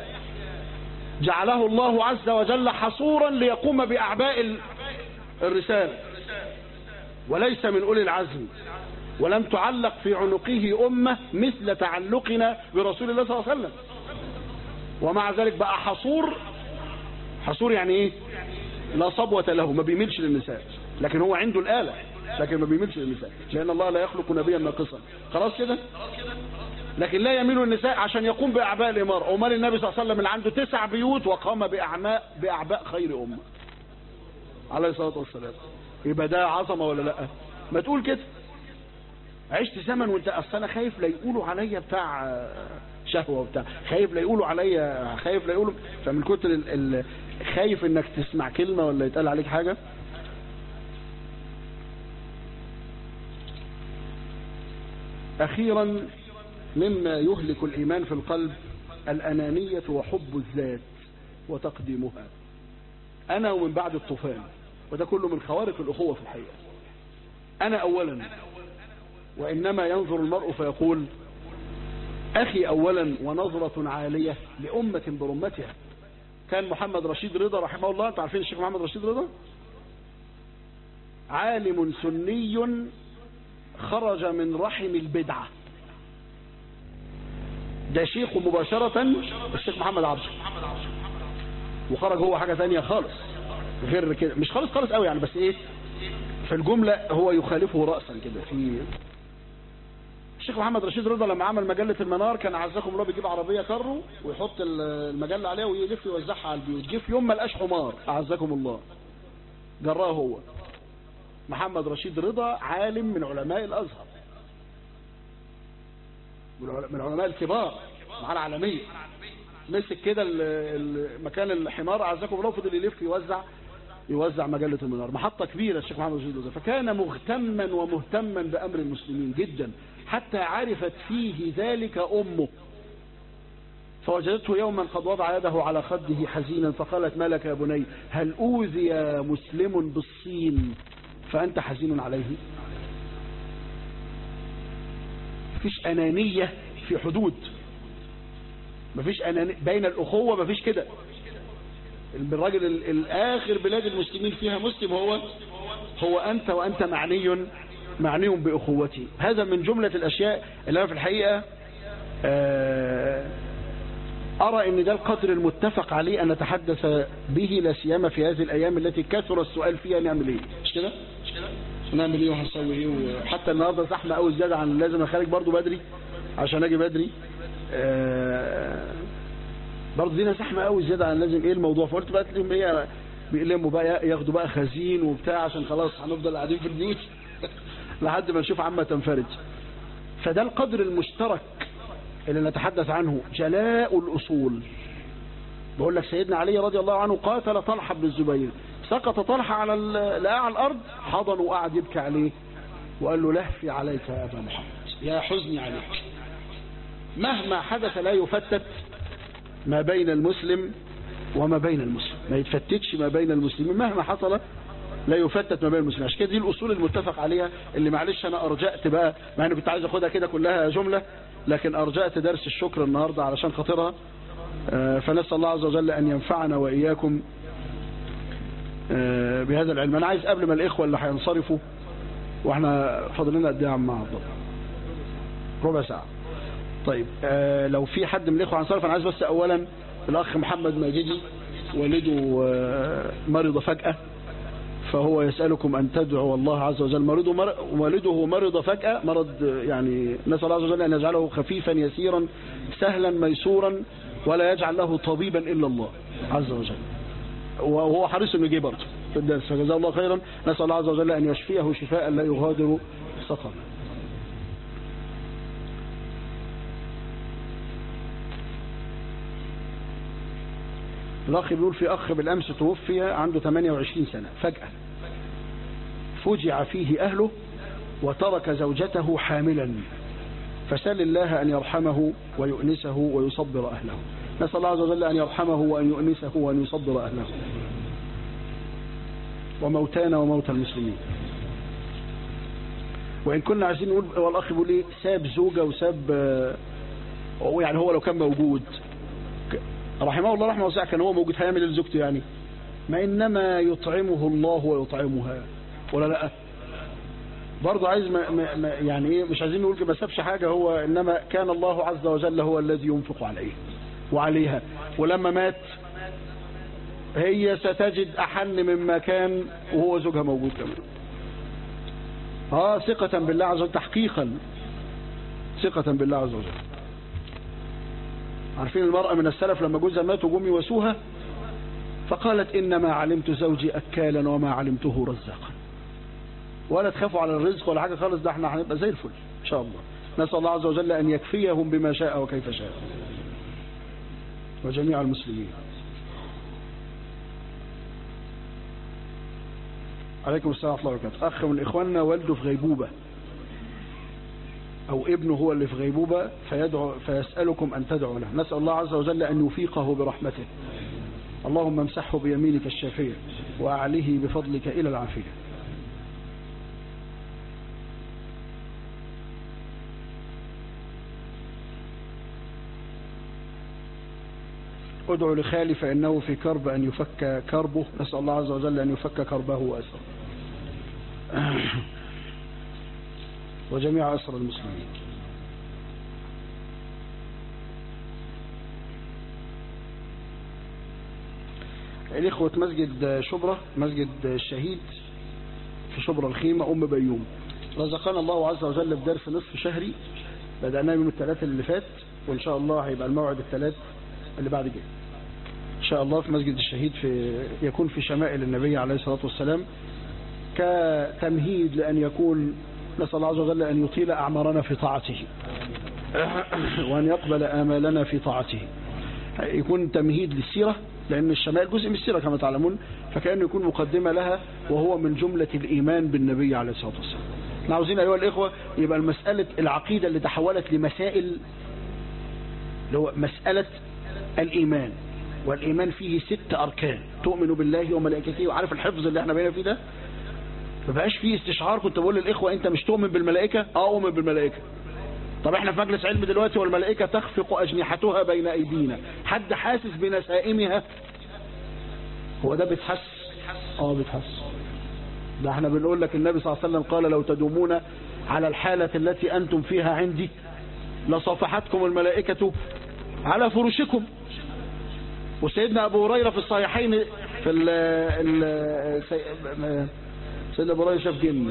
جعله الله عز وجل حصورا ليقوم باعباء ال- الرساله وليس من اولي العزم ولم تعلق في عنقه امه مثل تعلقنا برسول الله صلى الله عليه وسلم ومع ذلك بقى حصور حصور يعني ايه لا صبوة له ما بيميلش للنساء لكن هو عنده الآلة لكن ما بيميلش للنساء لأن الله لا يخلق نبيا ناقصا خلاص كده لكن لا يميل النساء عشان يقوم بأعباء الإمارة أمال النبي صلى الله عليه وسلم اللي عنده تسع بيوت وقام بأعماء بأعباء خير أمة عليه الصلاة والسلام يبقى ده عظمة ولا لا ما تقول كده عشت زمن وانت اصل انا خايف لا يقولوا عليا بتاع آه، شهوه وبتاع خايف لا يقولوا عليا خايف لا يقولوا فمن كتر ال... ال... خايف انك تسمع كلمه ولا يتقال عليك حاجه اخيرا مما يهلك الايمان في القلب الانانيه وحب الذات وتقديمها انا ومن بعد الطوفان وده كله من خوارق الاخوه في الحقيقه انا اولا وإنما ينظر المرء فيقول أخي أولا ونظرة عالية لأمة برمتها كان محمد رشيد رضا رحمه الله أنتوا عارفين الشيخ محمد رشيد رضا عالم سني خرج من رحم البدعة ده شيخ مباشرة الشيخ محمد عبده وخرج هو حاجة ثانية خالص غير كده مش خالص خالص قوي يعني بس ايه في الجملة هو يخالفه رأسا كده في الشيخ محمد رشيد رضا لما عمل مجلة المنار كان عزكم الله بيجيب عربية كارو ويحط المجلة عليها ويلف يوزعها على البيوت جه في يوم ما لقاش حمار أعزكم الله جراه هو محمد رشيد رضا عالم من علماء الأزهر من علماء الكبار مع العالمية مسك كده مكان الحمار أعزكم الله وفضل يلف يوزع يوزع مجلة المنار محطة كبيرة الشيخ محمد رشيد رضا فكان مهتما ومهتما بأمر المسلمين جدا حتى عرفت فيه ذلك أمه فوجدته يوما قد وضع يده على خده حزينا فقالت ما لك يا بني هل أوذي مسلم بالصين فأنت حزين عليه مفيش أنانية في حدود مفيش أنانية بين الأخوة مفيش كده الراجل الآخر بلاد المسلمين فيها مسلم هو هو أنت وأنت معني معني بأخوتي هذا من جملة الأشياء اللي أنا في الحقيقة أرى أن ده القدر المتفق عليه أن نتحدث به لا سيما في هذه الأيام التي كثر السؤال فيها نعمل إيه مش كده؟ نعمل إيه وهنسوي إيه وحتى النهاردة زحمة أوي زيادة عن لازم أخارج برضو بدري عشان أجي بدري برضه دينا زحمة قوي زيادة عن لازم ايه الموضوع فقلت بقى لهم ايه بيقلموا بقى ياخدوا بقى خزين وبتاع عشان خلاص هنفضل قاعدين في البيوت لحد ما نشوف عما تنفرج فده القدر المشترك اللي نتحدث عنه جلاء الأصول بقول لك سيدنا علي رضي الله عنه قاتل طلحة بن الزبير سقط طلحة على لقاه على الأرض حضن وقعد يبكي عليه وقال له لهفي عليك يا أبا محمد يا حزني عليك مهما حدث لا يفتت ما بين المسلم وما بين المسلم ما يتفتتش ما بين المسلمين مهما حصل لا يفتت ما بين المسلمين عشان كده دي الأصول المتفق عليها اللي معلش أنا أرجأت بقى مع أني كنت عايز أخدها كده كلها جملة لكن أرجأت درس الشكر النهاردة علشان خاطرها فنسأل الله عز وجل أن ينفعنا وإياكم بهذا العلم أنا عايز قبل ما الإخوة اللي هينصرفوا وإحنا فاضلنا قد إيه يا عم عبد الله ربع ساعة طيب آه لو في حد من الاخوه هنصرف انا عايز بس اولا الاخ محمد ماجدي والده آه مرض فجأة فهو يسألكم أن تدعوا الله عز وجل مرضه مر... والده مرض فجأة مرض يعني نسأل الله عز وجل أن يجعله خفيفا يسيرا سهلا ميسورا ولا يجعل له طبيبا إلا الله عز وجل وهو حريص انه يجي برضه في الدرس فجزاه الله خيرا نسأل الله عز وجل أن يشفيه شفاء لا يغادر سقما الأخ بيقول في أخ بالأمس توفي عنده 28 سنة فجأة فجع فيه أهله وترك زوجته حاملا فسل الله أن يرحمه ويؤنسه ويصبر أهله نسأل الله عز وجل أن يرحمه وأن يؤنسه وأن يصبر أهله وموتانا وموتى المسلمين وإن كنا عايزين نقول والأخ بيقول إيه ساب زوجة وساب يعني هو لو كان موجود رحمه الله رحمه وسعه كان هو موجود هيعمل لزوجته يعني ما إنما يطعمه الله ويطعمها ولا لا برضه عايز ما ما يعني ايه مش عايزين نقول ما سابش حاجة هو إنما كان الله عز وجل هو الذي ينفق عليه وعليها ولما مات هي ستجد أحن مما كان وهو زوجها موجود كمان اه ثقة بالله عز وجل تحقيقا ثقة بالله عز وجل عارفين المرأة من السلف لما جوزها مات وجم يواسوها فقالت إنما علمت زوجي أكالا وما علمته رزاقا ولا تخافوا على الرزق ولا حاجة خالص ده احنا هنبقى زي الفل إن شاء الله نسأل الله عز وجل أن يكفيهم بما شاء وكيف شاء وجميع المسلمين عليكم السلام ورحمة الله وبركاته أخ من إخواننا والده في غيبوبة أو ابنه هو اللي في غيبوبة فيدعو فيسألكم أن تدعوا له نسأل الله عز وجل أن يفيقه برحمته اللهم امسحه بيمينك الشافية وأعليه بفضلك إلى العافية ادعو لخالي فإنه في كرب أن يفك كربه نسأل الله عز وجل أن يفك كربه وأسره وجميع أسر المسلمين الإخوة مسجد شبرة مسجد الشهيد في شبرة الخيمة أم بيوم رزقنا الله عز وجل بدرس نصف شهري بدأناه يوم الثلاث اللي فات وإن شاء الله هيبقى الموعد الثلاث اللي بعد كده إن شاء الله في مسجد الشهيد في يكون في شمائل النبي عليه الصلاة والسلام كتمهيد لأن يكون نسأل الله عز وجل أن يطيل أعمارنا في طاعته وأن يقبل آمالنا في طاعته يكون تمهيد للسيرة لأن الشمائل جزء من السيرة كما تعلمون فكأنه يكون مقدمة لها وهو من جملة الإيمان بالنبي عليه الصلاة والسلام احنا عاوزين أيها الإخوة يبقى المسألة العقيدة اللي تحولت لمسائل اللي هو مسألة الإيمان والإيمان فيه ست أركان تؤمن بالله وملائكته وعارف الحفظ اللي احنا بينا فيه ده ما بقاش فيه استشعار كنت بقول للإخوة أنت مش تؤمن بالملائكة اه أؤمن بالملائكة طب احنا في مجلس علم دلوقتي والملائكة تخفق أجنحتها بين أيدينا حد حاسس بنسائمها هو ده بيتحس اه بيتحس ده احنا بنقول لك النبي صلى الله عليه وسلم قال لو تدومون على الحالة التي أنتم فيها عندي لصافحتكم الملائكة على فرشكم وسيدنا أبو هريرة في الصحيحين في ال ال سيدنا أبو هريرة شاف جن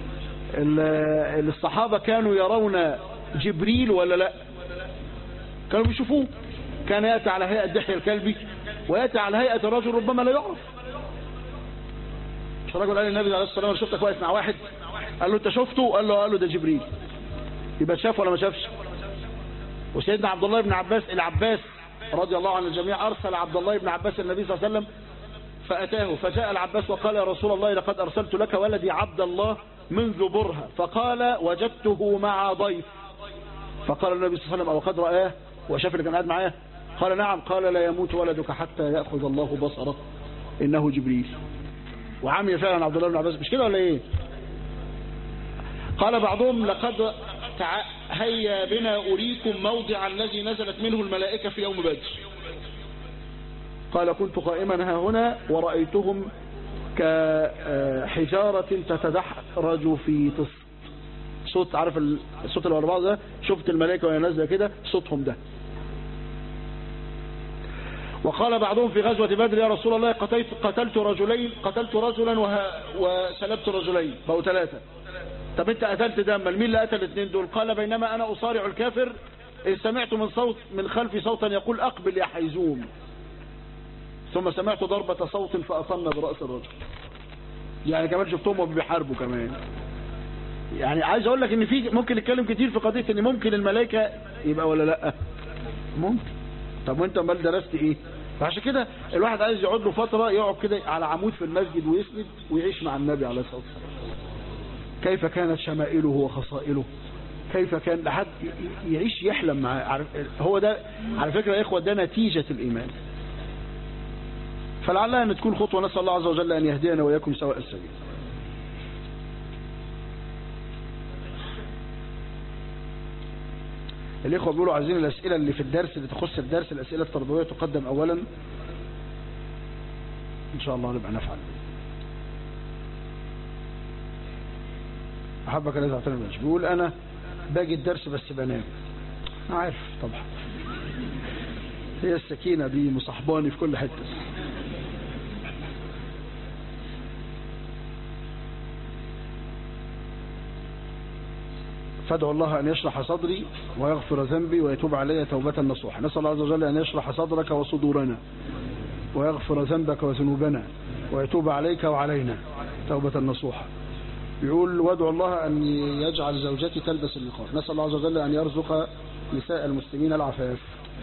الصحابة كانوا يرون جبريل ولا لا كانوا بيشوفوه كان يأتي على هيئة دحية الكلبي ويأتي على هيئة الرجل ربما لا يعرف مش رجل قال للنبي عليه الصلاة والسلام شفتك واقف مع واحد قال له انت شفته قال له قال له ده جبريل يبقى شاف ولا ما شافش وسيدنا عبد الله بن عباس العباس رضي الله عن الجميع أرسل عبد الله بن عباس النبي صلى الله عليه وسلم فأتاه فجاء العباس وقال يا رسول الله لقد أرسلت لك ولدي عبد الله منذ برهة فقال وجدته مع ضيف فقال النبي صلى الله عليه وسلم أو قد رآه وشاف اللي كان قاعد معاه قال نعم قال لا يموت ولدك حتى يأخذ الله بصره إنه جبريل وعمي فعلا عبد الله بن عباس مش كده ولا ايه قال بعضهم لقد هيا بنا أريكم موضع الذي نزلت منه الملائكة في يوم بدر قال كنت قائما ها هنا ورأيتهم كحجارة تتدحرج في تص صوت عارف الصوت اللي ورا ده شفت الملائكة وهي نازله كده صوتهم ده وقال بعضهم في غزوة بدر يا رسول الله قتلت, قتلت رجلين قتلت رجلا وسلبت رجلين بقوا ثلاثة طب انت قتلت دما مين اللي قتل الاثنين دول قال بينما انا اصارع الكافر إذ سمعت من صوت من خلفي صوتا يقول اقبل يا حيزوم ثم سمعت ضربة صوت فأطن برأس الرجل يعني كمان شفتهم وهم بيحاربوا كمان يعني عايز اقول لك ان في ممكن نتكلم كتير في قضية ان ممكن الملائكة يبقى ولا لا ممكن طب وانت امال درست ايه فعشان كده الواحد عايز يقعد له فترة يقعد كده على عمود في المسجد ويسند ويعيش مع النبي عليه الصلاة والسلام كيف كانت شمائله وخصائله كيف كان لحد يعيش يحلم معاه هو ده على فكرة يا إخوة ده نتيجة الإيمان فلعلها أن تكون خطوة نسأل الله عز وجل أن يهدينا وإياكم سواء السبيل الإخوة بيقولوا عايزين الأسئلة اللي في الدرس اللي تخص الدرس الأسئلة التربوية تقدم أولا إن شاء الله نبقى نفعل أحبك الذي أعطاني البلاش بيقول أنا باجي الدرس بس بنام عارف طبعا هي السكينة دي مصاحباني في كل حتة فادعو الله أن يشرح صدري ويغفر ذنبي ويتوب علي توبة نصوحة نسأل الله عز وجل أن يشرح صدرك وصدورنا ويغفر ذنبك وذنوبنا ويتوب عليك وعلينا توبة نصوحة يقول وادعو الله أن يجعل زوجتي تلبس النقاب نسأل الله عز وجل أن يرزق نساء المسلمين العفاف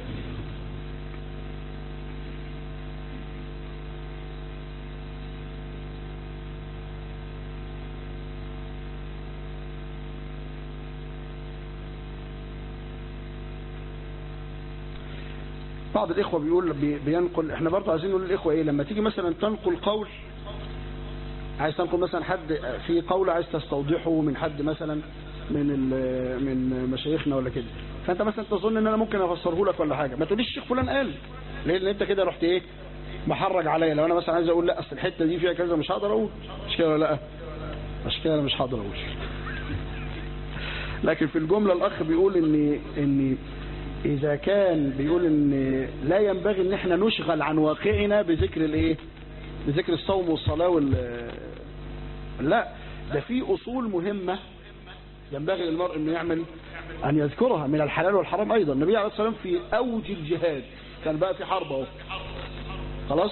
بعض الإخوة بيقول بينقل احنا برضه عايزين نقول للإخوة ايه لما تيجي مثلا تنقل قول عايز تنقل مثلا حد في قول عايز تستوضحه من حد مثلا من من مشايخنا ولا كده فانت مثلا تظن ان انا ممكن افسره لك ولا حاجه ما تقوليش الشيخ فلان قال لان انت كده رحت ايه محرج عليا لو انا مثلا عايز اقول لا اصل الحته دي فيها كذا مش هقدر اقول مش كده ولا لا مش كده انا مش هقدر اقول لكن في الجمله الاخ بيقول ان ان اذا كان بيقول ان لا ينبغي ان احنا نشغل عن واقعنا بذكر الايه بذكر الصوم والصلاة وال لا ده في أصول مهمة ينبغي للمرء أنه يعمل أن يذكرها من الحلال والحرام أيضا النبي عليه الصلاة والسلام في أوج الجهاد كان بقى في حرب اهو خلاص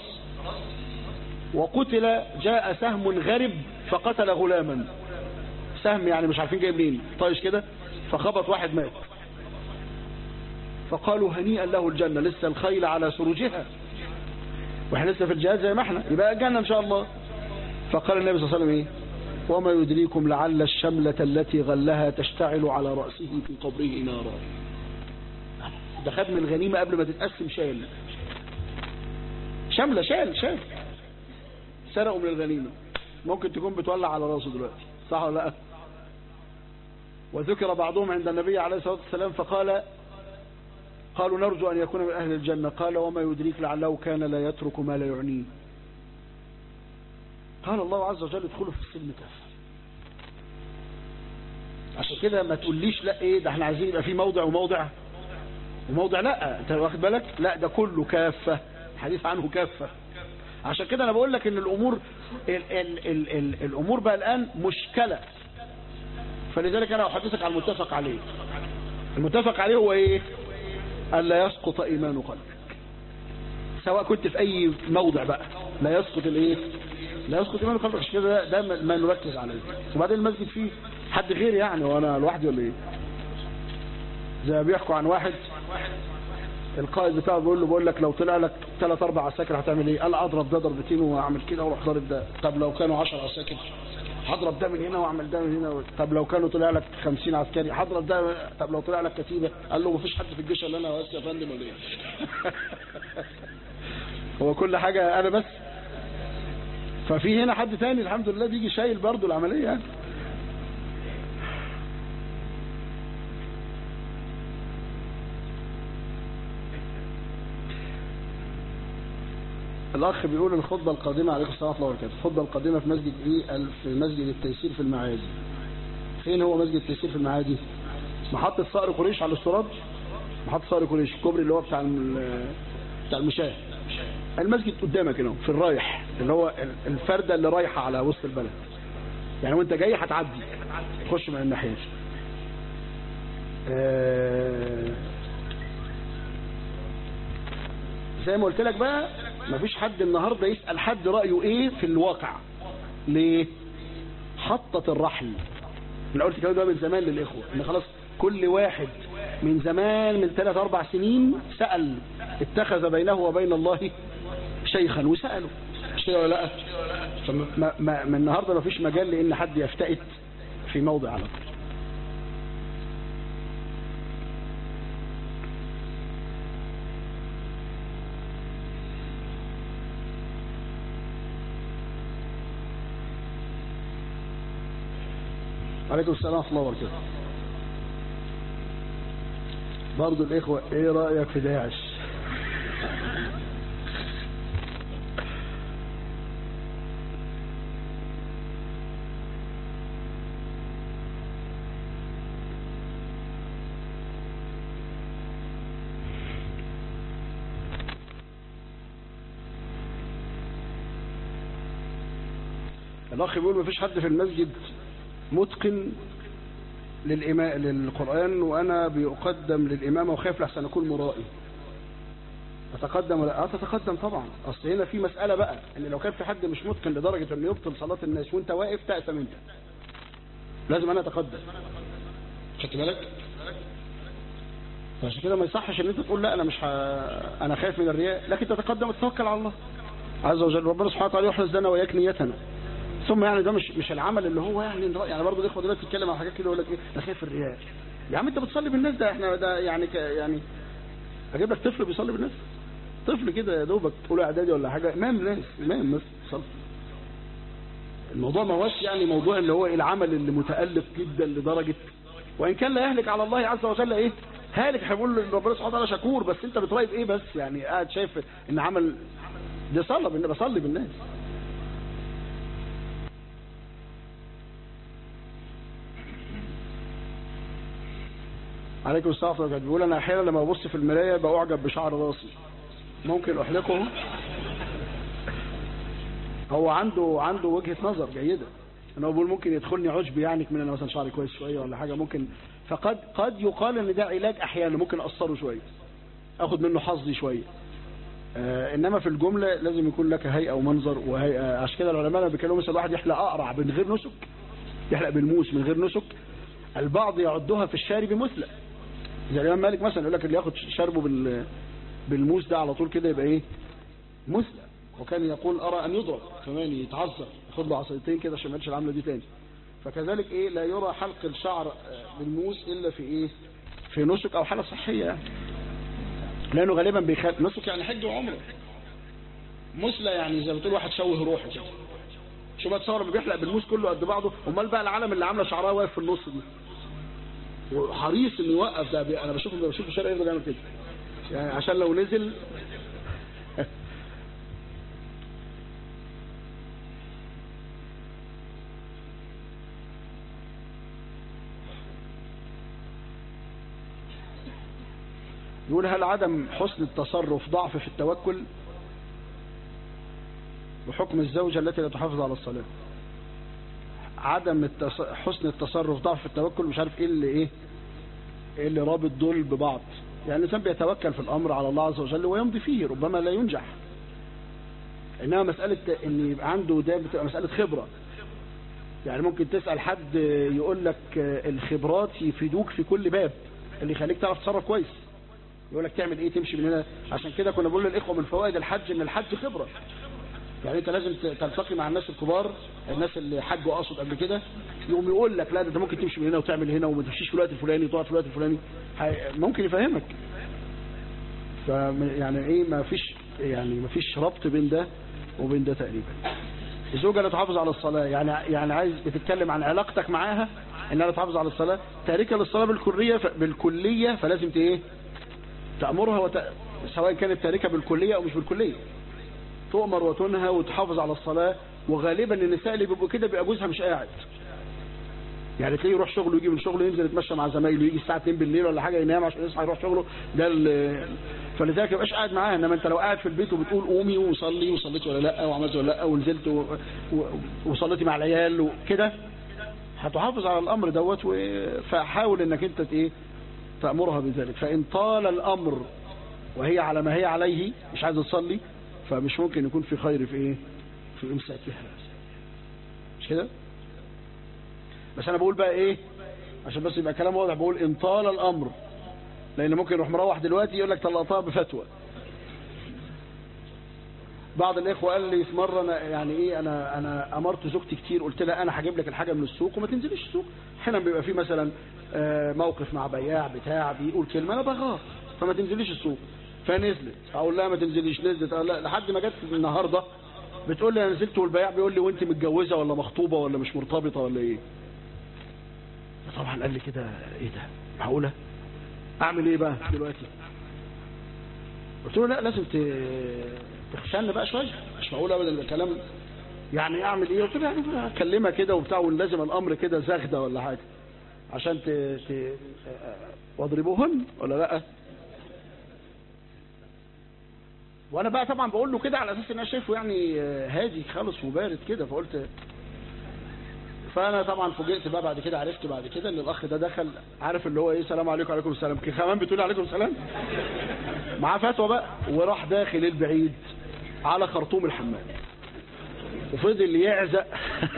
وقتل جاء سهم غرب فقتل غلاما سهم يعني مش عارفين جاي منين طايش كده فخبط واحد مات فقالوا هنيئا له الجنة لسه الخيل على سروجها واحنا لسه في الجهاد زي ما احنا يبقى الجنة ان شاء الله فقال النبي صلى الله عليه وسلم ايه وما يدريكم لعل الشملة التي غلها تشتعل على رأسه في قبره نارا ده خد من الغنيمة قبل ما تتقسم شال شملة شال شال سرقوا من الغنيمة ممكن تكون بتولع على راسه دلوقتي صح ولا لا وذكر بعضهم عند النبي عليه الصلاة والسلام فقال قالوا نرجو أن يكون من أهل الجنة قال وما يدريك لعله كان لا يترك ما لا يعنيه قال الله عز وجل ادخلوا في السلم كافة عشان كده ما تقوليش لا ايه ده احنا عايزين يبقى في موضع وموضع وموضع لا انت واخد بالك لا ده كله كافة حديث عنه كافة عشان كده انا بقول لك ان الامور ال ال ال ال الامور بقى الان مشكلة فلذلك انا احدثك عن المتفق عليه المتفق عليه هو ايه الا يسقط ايمان قلبك سواء كنت في اي موضع بقى لا يسقط الايه لا يسقط ايمان قلبك عشان كده ده ما نركز عليه وبعدين المسجد فيه حد غير يعني وانا لوحدي ولا ايه زي ما بيحكوا عن واحد القائد بتاعه بيقول له بقول لك لو طلع لك ثلاث اربع عساكر هتعمل ايه قال اضرب ده ضربتين واعمل كده واروح ضارب ده طب لو كانوا 10 عساكر هضرب ده من هنا واعمل ده من هنا طب لو كانوا طلع لك 50 عسكري هضرب ده طب لو طلع لك كتيبه قال له مفيش حد في الجيش الا انا بس يا فندم ولا ايه هو كل حاجه انا بس ففي هنا حد تاني الحمد لله بيجي شايل برضه العمليه يعني الأخ بيقول الخطبة القادمة عليكم السلام ورحمة الله وبركاته الخطبة القادمة في مسجد إيه في مسجد التيسير في المعادي فين هو مسجد التيسير في المعادي محطة صقر قريش على السراد محطة صقر قريش الكوبري اللي هو بتاع بتاع المشاه المسجد قدامك هنا في الرايح اللي هو الفردة اللي رايحة على وسط البلد يعني وانت جاي هتعدي تخش من الناحية آه زي ما قلت لك بقى مفيش حد النهاردة يسأل حد رأيه ايه في الواقع ليه حطت الرحل انا قلت الكلام ده من زمان للإخوة ان خلاص كل واحد من زمان من ثلاث اربع سنين سأل اتخذ بينه وبين الله شيخا وسأله مش كده ولا لا فما ما من النهاردة مفيش مجال لان حد يفتئت في موضع على طول عليكم السلام ورحمة الله وبركاته برضو الإخوة إيه رأيك في داعش الأخ بيقول مفيش حد في المسجد متقن للإماء للقرآن وأنا بيقدم للإمامة وخايف لحسن أكون مرائي أتقدم ولا أه تتقدم طبعا أصل هنا في مسألة بقى إن لو كان في حد مش متقن لدرجة إنه يبطل صلاة الناس وأنت واقف تأثم أنت لازم أنا أتقدم خدت بالك؟ فعشان كده ما يصحش إن أنت تقول لا أنا مش ح... أنا خايف من الرياء لكن تتقدم وتتوكل على الله عز وجل ربنا سبحانه وتعالى يحرز لنا وإياك نيتنا ثم يعني ده مش مش العمل اللي هو يعني يعني برضه الاخوه دلوقتي بتتكلم على حاجات كده يقول لك ايه انا خايف الرياء يا عم انت بتصلي بالناس ده احنا ده يعني ك يعني اجيب لك طفل بيصلي بالناس طفل كده يا دوبك اولى اعدادي ولا حاجه امام ناس امام بس صلي الموضوع ما هوش يعني موضوع اللي هو العمل اللي متالف جدا لدرجه وان كان لا يهلك على الله عز وجل ايه هالك هيقول ربنا سبحانه وتعالى شكور بس انت بتراقب ايه بس يعني قاعد شايف ان عمل ده صلى بصلي بالناس عليكم السلام ورحمة الله بيقول أنا أحيانا لما أبص في المراية بأعجب بشعر راسي ممكن أحلقه هو عنده عنده وجهة نظر جيدة أنا بقول ممكن يدخلني عجب يعني من أنا مثلا شعري كويس شوية ولا حاجة ممكن فقد قد يقال ان ده علاج احيانا ممكن اقصره شويه اخد منه حظي شويه آه انما في الجمله لازم يكون لك هيئه ومنظر وهيئه عشان كده العلماء لما بيتكلموا مثلا واحد يحلق اقرع من غير نسك يحلق بالموس من غير نسك البعض يعدها في الشارب مثلى زي الامام مالك مثلا يقول لك اللي ياخد شربه بال بالموس ده على طول كده يبقى ايه مثلى وكان يقول ارى ان يضرب كمان يتعذر ياخد له عصايتين كده عشان ما يعملش العمله دي تاني فكذلك ايه لا يرى حلق الشعر بالموس الا في ايه في نسك او حاله صحيه يعني. لانه غالبا بيخاف نسك يعني حج وعمره مثلى يعني زي ما تقول واحد شوه روحه كده شو بقى تصور بيحلق بالموس كله قد بعضه امال بقى العالم اللي عامله شعرها واقف في النص دي وحريص انه يوقف ده بي... انا بشوفه بشوف الشارع يفضل يعمل كده يعني عشان لو نزل يقول هل عدم حسن التصرف ضعف في التوكل وحكم الزوجة التي لا تحافظ على الصلاة عدم التص... حسن التصرف ضعف في التوكل مش عارف ايه اللي ايه ايه اللي رابط دول ببعض يعني الانسان بيتوكل في الامر على الله عز وجل ويمضي فيه ربما لا ينجح انما مسألة ان يبقى عنده ده بتبقى مسألة خبرة يعني ممكن تسأل حد يقول لك الخبرات يفيدوك في كل باب اللي يخليك تعرف تتصرف كويس يقول لك تعمل ايه تمشي من هنا عشان كده كنا بنقول للاخوه من فوائد الحج ان الحج خبره يعني انت لازم تلتقي مع الناس الكبار الناس اللي حجوا اقصد قبل كده يقوم يقول لك لا ده انت ممكن تمشي من هنا وتعمل هنا وما تمشيش في الوقت الفلاني وتقعد في الوقت الفلاني ممكن يفهمك ف يعني ايه ما فيش يعني ما فيش ربط بين ده وبين ده تقريبا الزوجه لا تحافظ على الصلاه يعني يعني عايز بتتكلم عن علاقتك معاها انها تحافظ على الصلاه تاركه للصلاه بالكليه بالكليه فلازم ايه تأمرها وت... سواء كانت تاركة بالكلية أو مش بالكلية تؤمر وتنهى وتحافظ على الصلاة وغالبا النساء اللي بيبقوا كده بيبقى جوزها مش قاعد يعني تلاقيه يروح شغله يجي من شغله ينزل يتمشى مع زمايله يجي الساعة 2 بالليل ولا حاجة ينام عشان يصحى يروح شغله ده ال... فلذلك ما يبقاش قاعد معاها انما انت لو قاعد في البيت وبتقول قومي وصلي وصليت ولا لا وعملت ولا لا ونزلت و... و... وصليتي مع العيال وكده هتحافظ على الامر دوت و... فحاول انك انت ايه تأمرها بذلك فإن طال الأمر وهي على ما هي عليه مش عايزة تصلي فمش ممكن يكون في خير في إيه في إمساكها مش كده بس أنا بقول بقى إيه عشان بس يبقى كلام واضح بقول إن طال الأمر لأن ممكن يروح مروح دلوقتي يقول لك طلقتها بفتوى بعض الإخوة قال لي في مرة أنا يعني إيه أنا أنا أمرت زوجتي كتير قلت لها أنا هجيب لك الحاجة من السوق وما تنزليش السوق أحيانا بيبقى في مثلا موقف مع بياع بتاع بيقول كلمة أنا بغار فما تنزليش السوق فنزلت أقول لها ما تنزليش نزلت أقول لا لحد ما جت النهاردة بتقول لي أنا نزلت والبياع بيقول لي وأنت متجوزة ولا مخطوبة ولا مش مرتبطة ولا إيه طبعا قال لي كده إيه ده معقولة أعمل إيه بقى دلوقتي قلت له لا لازم تخشن بقى شوية مش معقولة أبدا الكلام يعني أعمل إيه قلت له يعني أكلمها كده وبتاع ولازم الأمر كده زغدة ولا حاجة عشان ت... ت... واضربوهن ولا لا وانا بقى طبعا بقول له كده على اساس ان انا شايفه يعني هادي خالص وبارد كده فقلت فانا طبعا فوجئت بقى بعد كده عرفت بعد كده ان الاخ ده دخل عارف اللي هو ايه السلام عليكم وعليكم السلام كمان بتقول عليكم السلام معاه فتوى بقى وراح داخل البعيد على خرطوم الحمام وفضل يعزق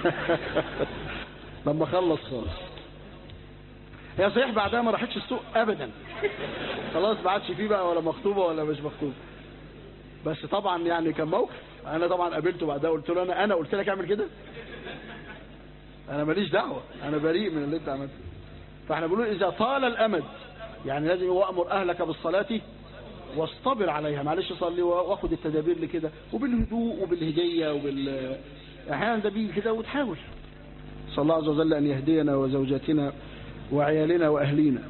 لما خلص خالص هي صحيح بعدها ما راحتش السوق ابدا خلاص ما عادش فيه بقى ولا مخطوبه ولا مش مخطوبه بس طبعا يعني كان موقف انا طبعا قابلته بعدها قلت له انا انا قلت لك اعمل كده انا ماليش دعوه انا بريء من اللي انت عملته فاحنا بنقول اذا طال الامد يعني لازم وامر اهلك بالصلاه واصطبر عليها معلش صلي واخد التدابير لكده وبالهدوء وبالهديه وبال احيانا ده بيجي كده وتحاول صلى الله عز وجل ان يهدينا وزوجاتنا وعيالنا واهلينا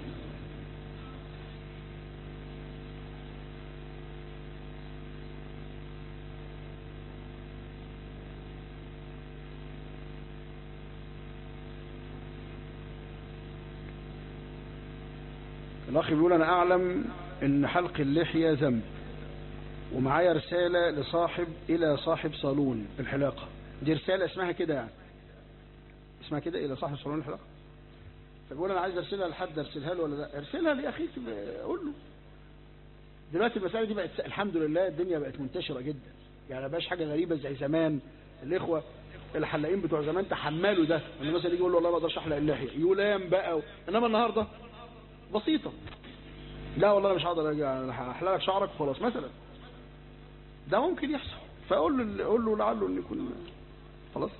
الأخ بيقول أنا أعلم أن حلق اللحية ذنب ومعايا رسالة لصاحب إلى صاحب صالون الحلاقة دي رسالة اسمها كده يعني اسمها كده إلى صاحب صالون الحلاقة فبيقول انا عايز ارسلها لحد ارسلها له ولا لا ارسلها لاخيك قول له دلوقتي المساله دي بقت الحمد لله الدنيا بقت منتشره جدا يعني ما بقاش حاجه غريبه زي زمان الاخوه الحلاقين بتوع زمان تحملوا ده ان مثلا يجي يقول له والله ما اقدرش احلق اللحيه يلام بقى و... انما النهارده بسيطه لا والله انا مش هقدر اجي احلق لك شعرك وخلاص مثلا ده ممكن يحصل فاقول له قول له لعله ان يكون خلاص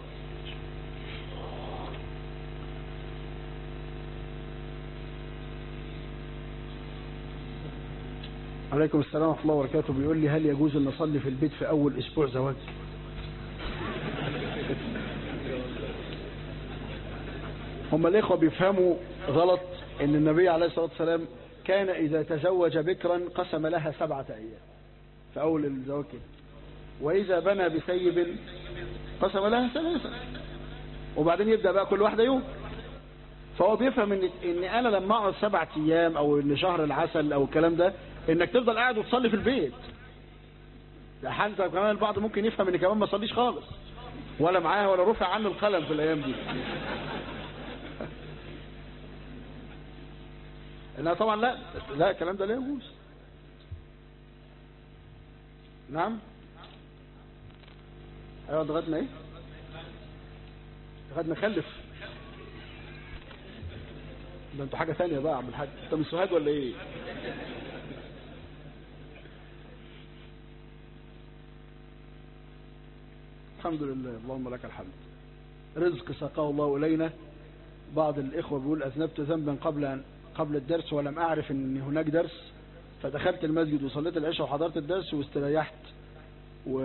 عليكم السلام ورحمة الله وبركاته بيقول لي هل يجوز أن نصلي في البيت في أول أسبوع زواج هم الإخوة بيفهموا غلط أن النبي عليه الصلاة والسلام كان إذا تزوج بكرا قسم لها سبعة أيام في أول الزواج كده وإذا بنى بسيب قسم لها ثلاثة وبعدين يبدأ بقى كل واحدة يوم فهو بيفهم ان ان انا لما اقعد سبعة ايام او ان شهر العسل او الكلام ده انك تفضل قاعد وتصلي في البيت حتى كمان البعض ممكن يفهم ان كمان ما صليش خالص ولا معاه ولا رفع عنه القلم في الايام دي انها طبعا لا لا الكلام ده لا يجوز نعم ايوه لغايه ما ايه لغايه ما نخلف ده انتوا حاجه ثانيه بقى يا عم الحاج انت من سوهاج ولا ايه الحمد لله اللهم لك الحمد رزق ساقه الله إلينا بعض الإخوة بيقول أذنبت ذنبا قبل أن قبل الدرس ولم أعرف أن هناك درس فدخلت المسجد وصليت العشاء وحضرت الدرس واستريحت و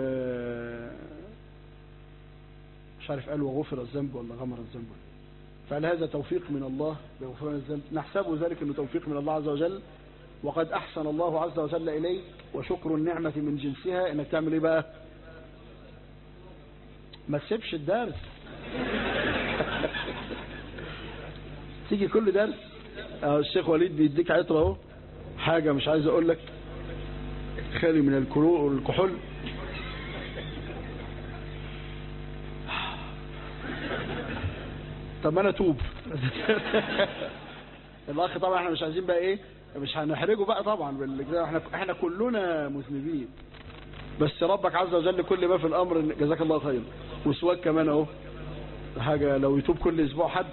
مش عارف قال وغفر الذنب ولا غمر الذنب فهل هذا توفيق من الله بغفران الذنب نحسبه ذلك أنه توفيق من الله عز وجل وقد أحسن الله عز وجل إليك وشكر النعمة من جنسها أنك تعمل إيه بقى ما تسيبش الدرس تيجي كل درس اه الشيخ وليد بيديك عطر اهو حاجة مش عايز اقول لك خالي من الكروء والكحول طب ما انا توب الاخ طبعا احنا مش عايزين بقى ايه مش هنحرجه بقى طبعا بالكده احنا احنا كلنا مذنبين بس ربك عز وجل كل ما في الامر جزاك الله خير وسواك كمان اهو حاجة لو يتوب كل اسبوع حد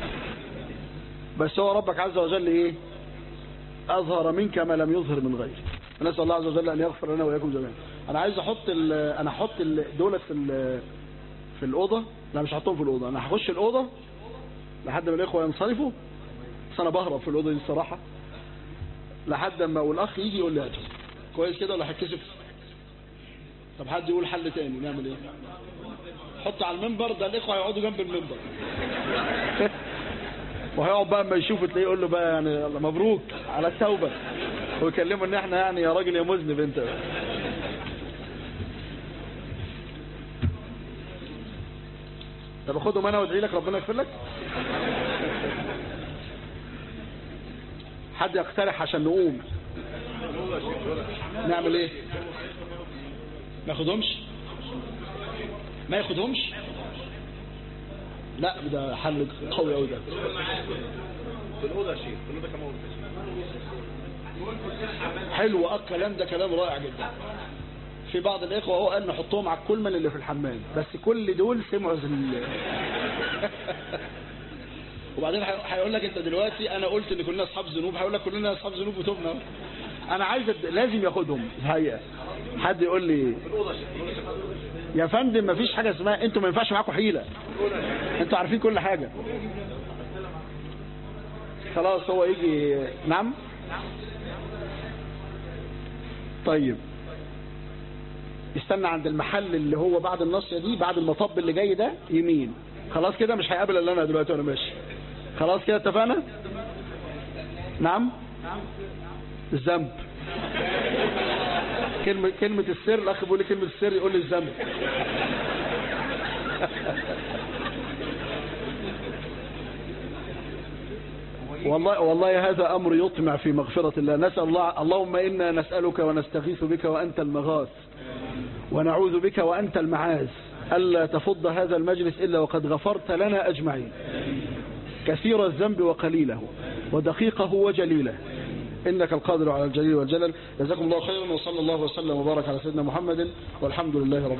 بس هو ربك عز وجل ايه اظهر منك ما لم يظهر من غيرك نسال الله عز وجل ان يغفر لنا واياكم جميعا انا عايز احط انا احط دولت في في الاوضه لا مش هحطهم في الاوضه انا هخش الاوضه لحد ما الاخوه ينصرفوا بس انا بهرب في الاوضه دي الصراحه لحد ما والاخ يجي يقول لي هاتهم كويس كده ولا هتكسف طب حد يقول حل تاني نعمل ايه حط على المنبر ده الاخوه هيقعدوا جنب المنبر وهيقعد بقى اما يشوف تلاقيه يقول له بقى يعني مبروك على التوبه ويكلمه ان احنا يعني يا راجل يا مذنب انت طب خدهم انا وادعي لك ربنا يغفر لك حد يقترح عشان نقوم نعمل ايه ما ياخدهمش ما ياخدهمش لا ده حل قوي قوي ده في الاوضه يا شيخ في الاوضه كمان حلو اه الكلام ده كلام رائع جدا في بعض الاخوه هو قال نحطهم على الكلمن اللي في الحمام بس كل دول سمعوا زل وبعدين هيقول لك انت دلوقتي انا قلت ان كلنا اصحاب ذنوب هيقول لك كلنا اصحاب ذنوب وتوبنا انا عايز لازم ياخدهم الحقيقه حد يقول لي يا فندم مفيش حاجه اسمها انتوا ما ينفعش معاكم حيله انتوا عارفين كل حاجه خلاص هو يجي نعم طيب استنى عند المحل اللي هو بعد النصية دي بعد المطب اللي جاي ده يمين خلاص كده مش هيقابل الا انا دلوقتي وانا ماشي خلاص كده اتفقنا نعم الذنب كلمة كلمة السر الاخ بيقول لي كلمة السر يقول لي الذنب والله والله هذا امر يطمع في مغفرة الله نسأل الله اللهم انا نسألك ونستغيث بك وانت المغاث ونعوذ بك وانت المعاذ الا تفض هذا المجلس الا وقد غفرت لنا اجمعين كثير الذنب وقليله ودقيقه وجليله إنك القادر على الجليل والجلل جزاكم الله خيرا وصلى الله وسلم وبارك على سيدنا محمد والحمد لله رب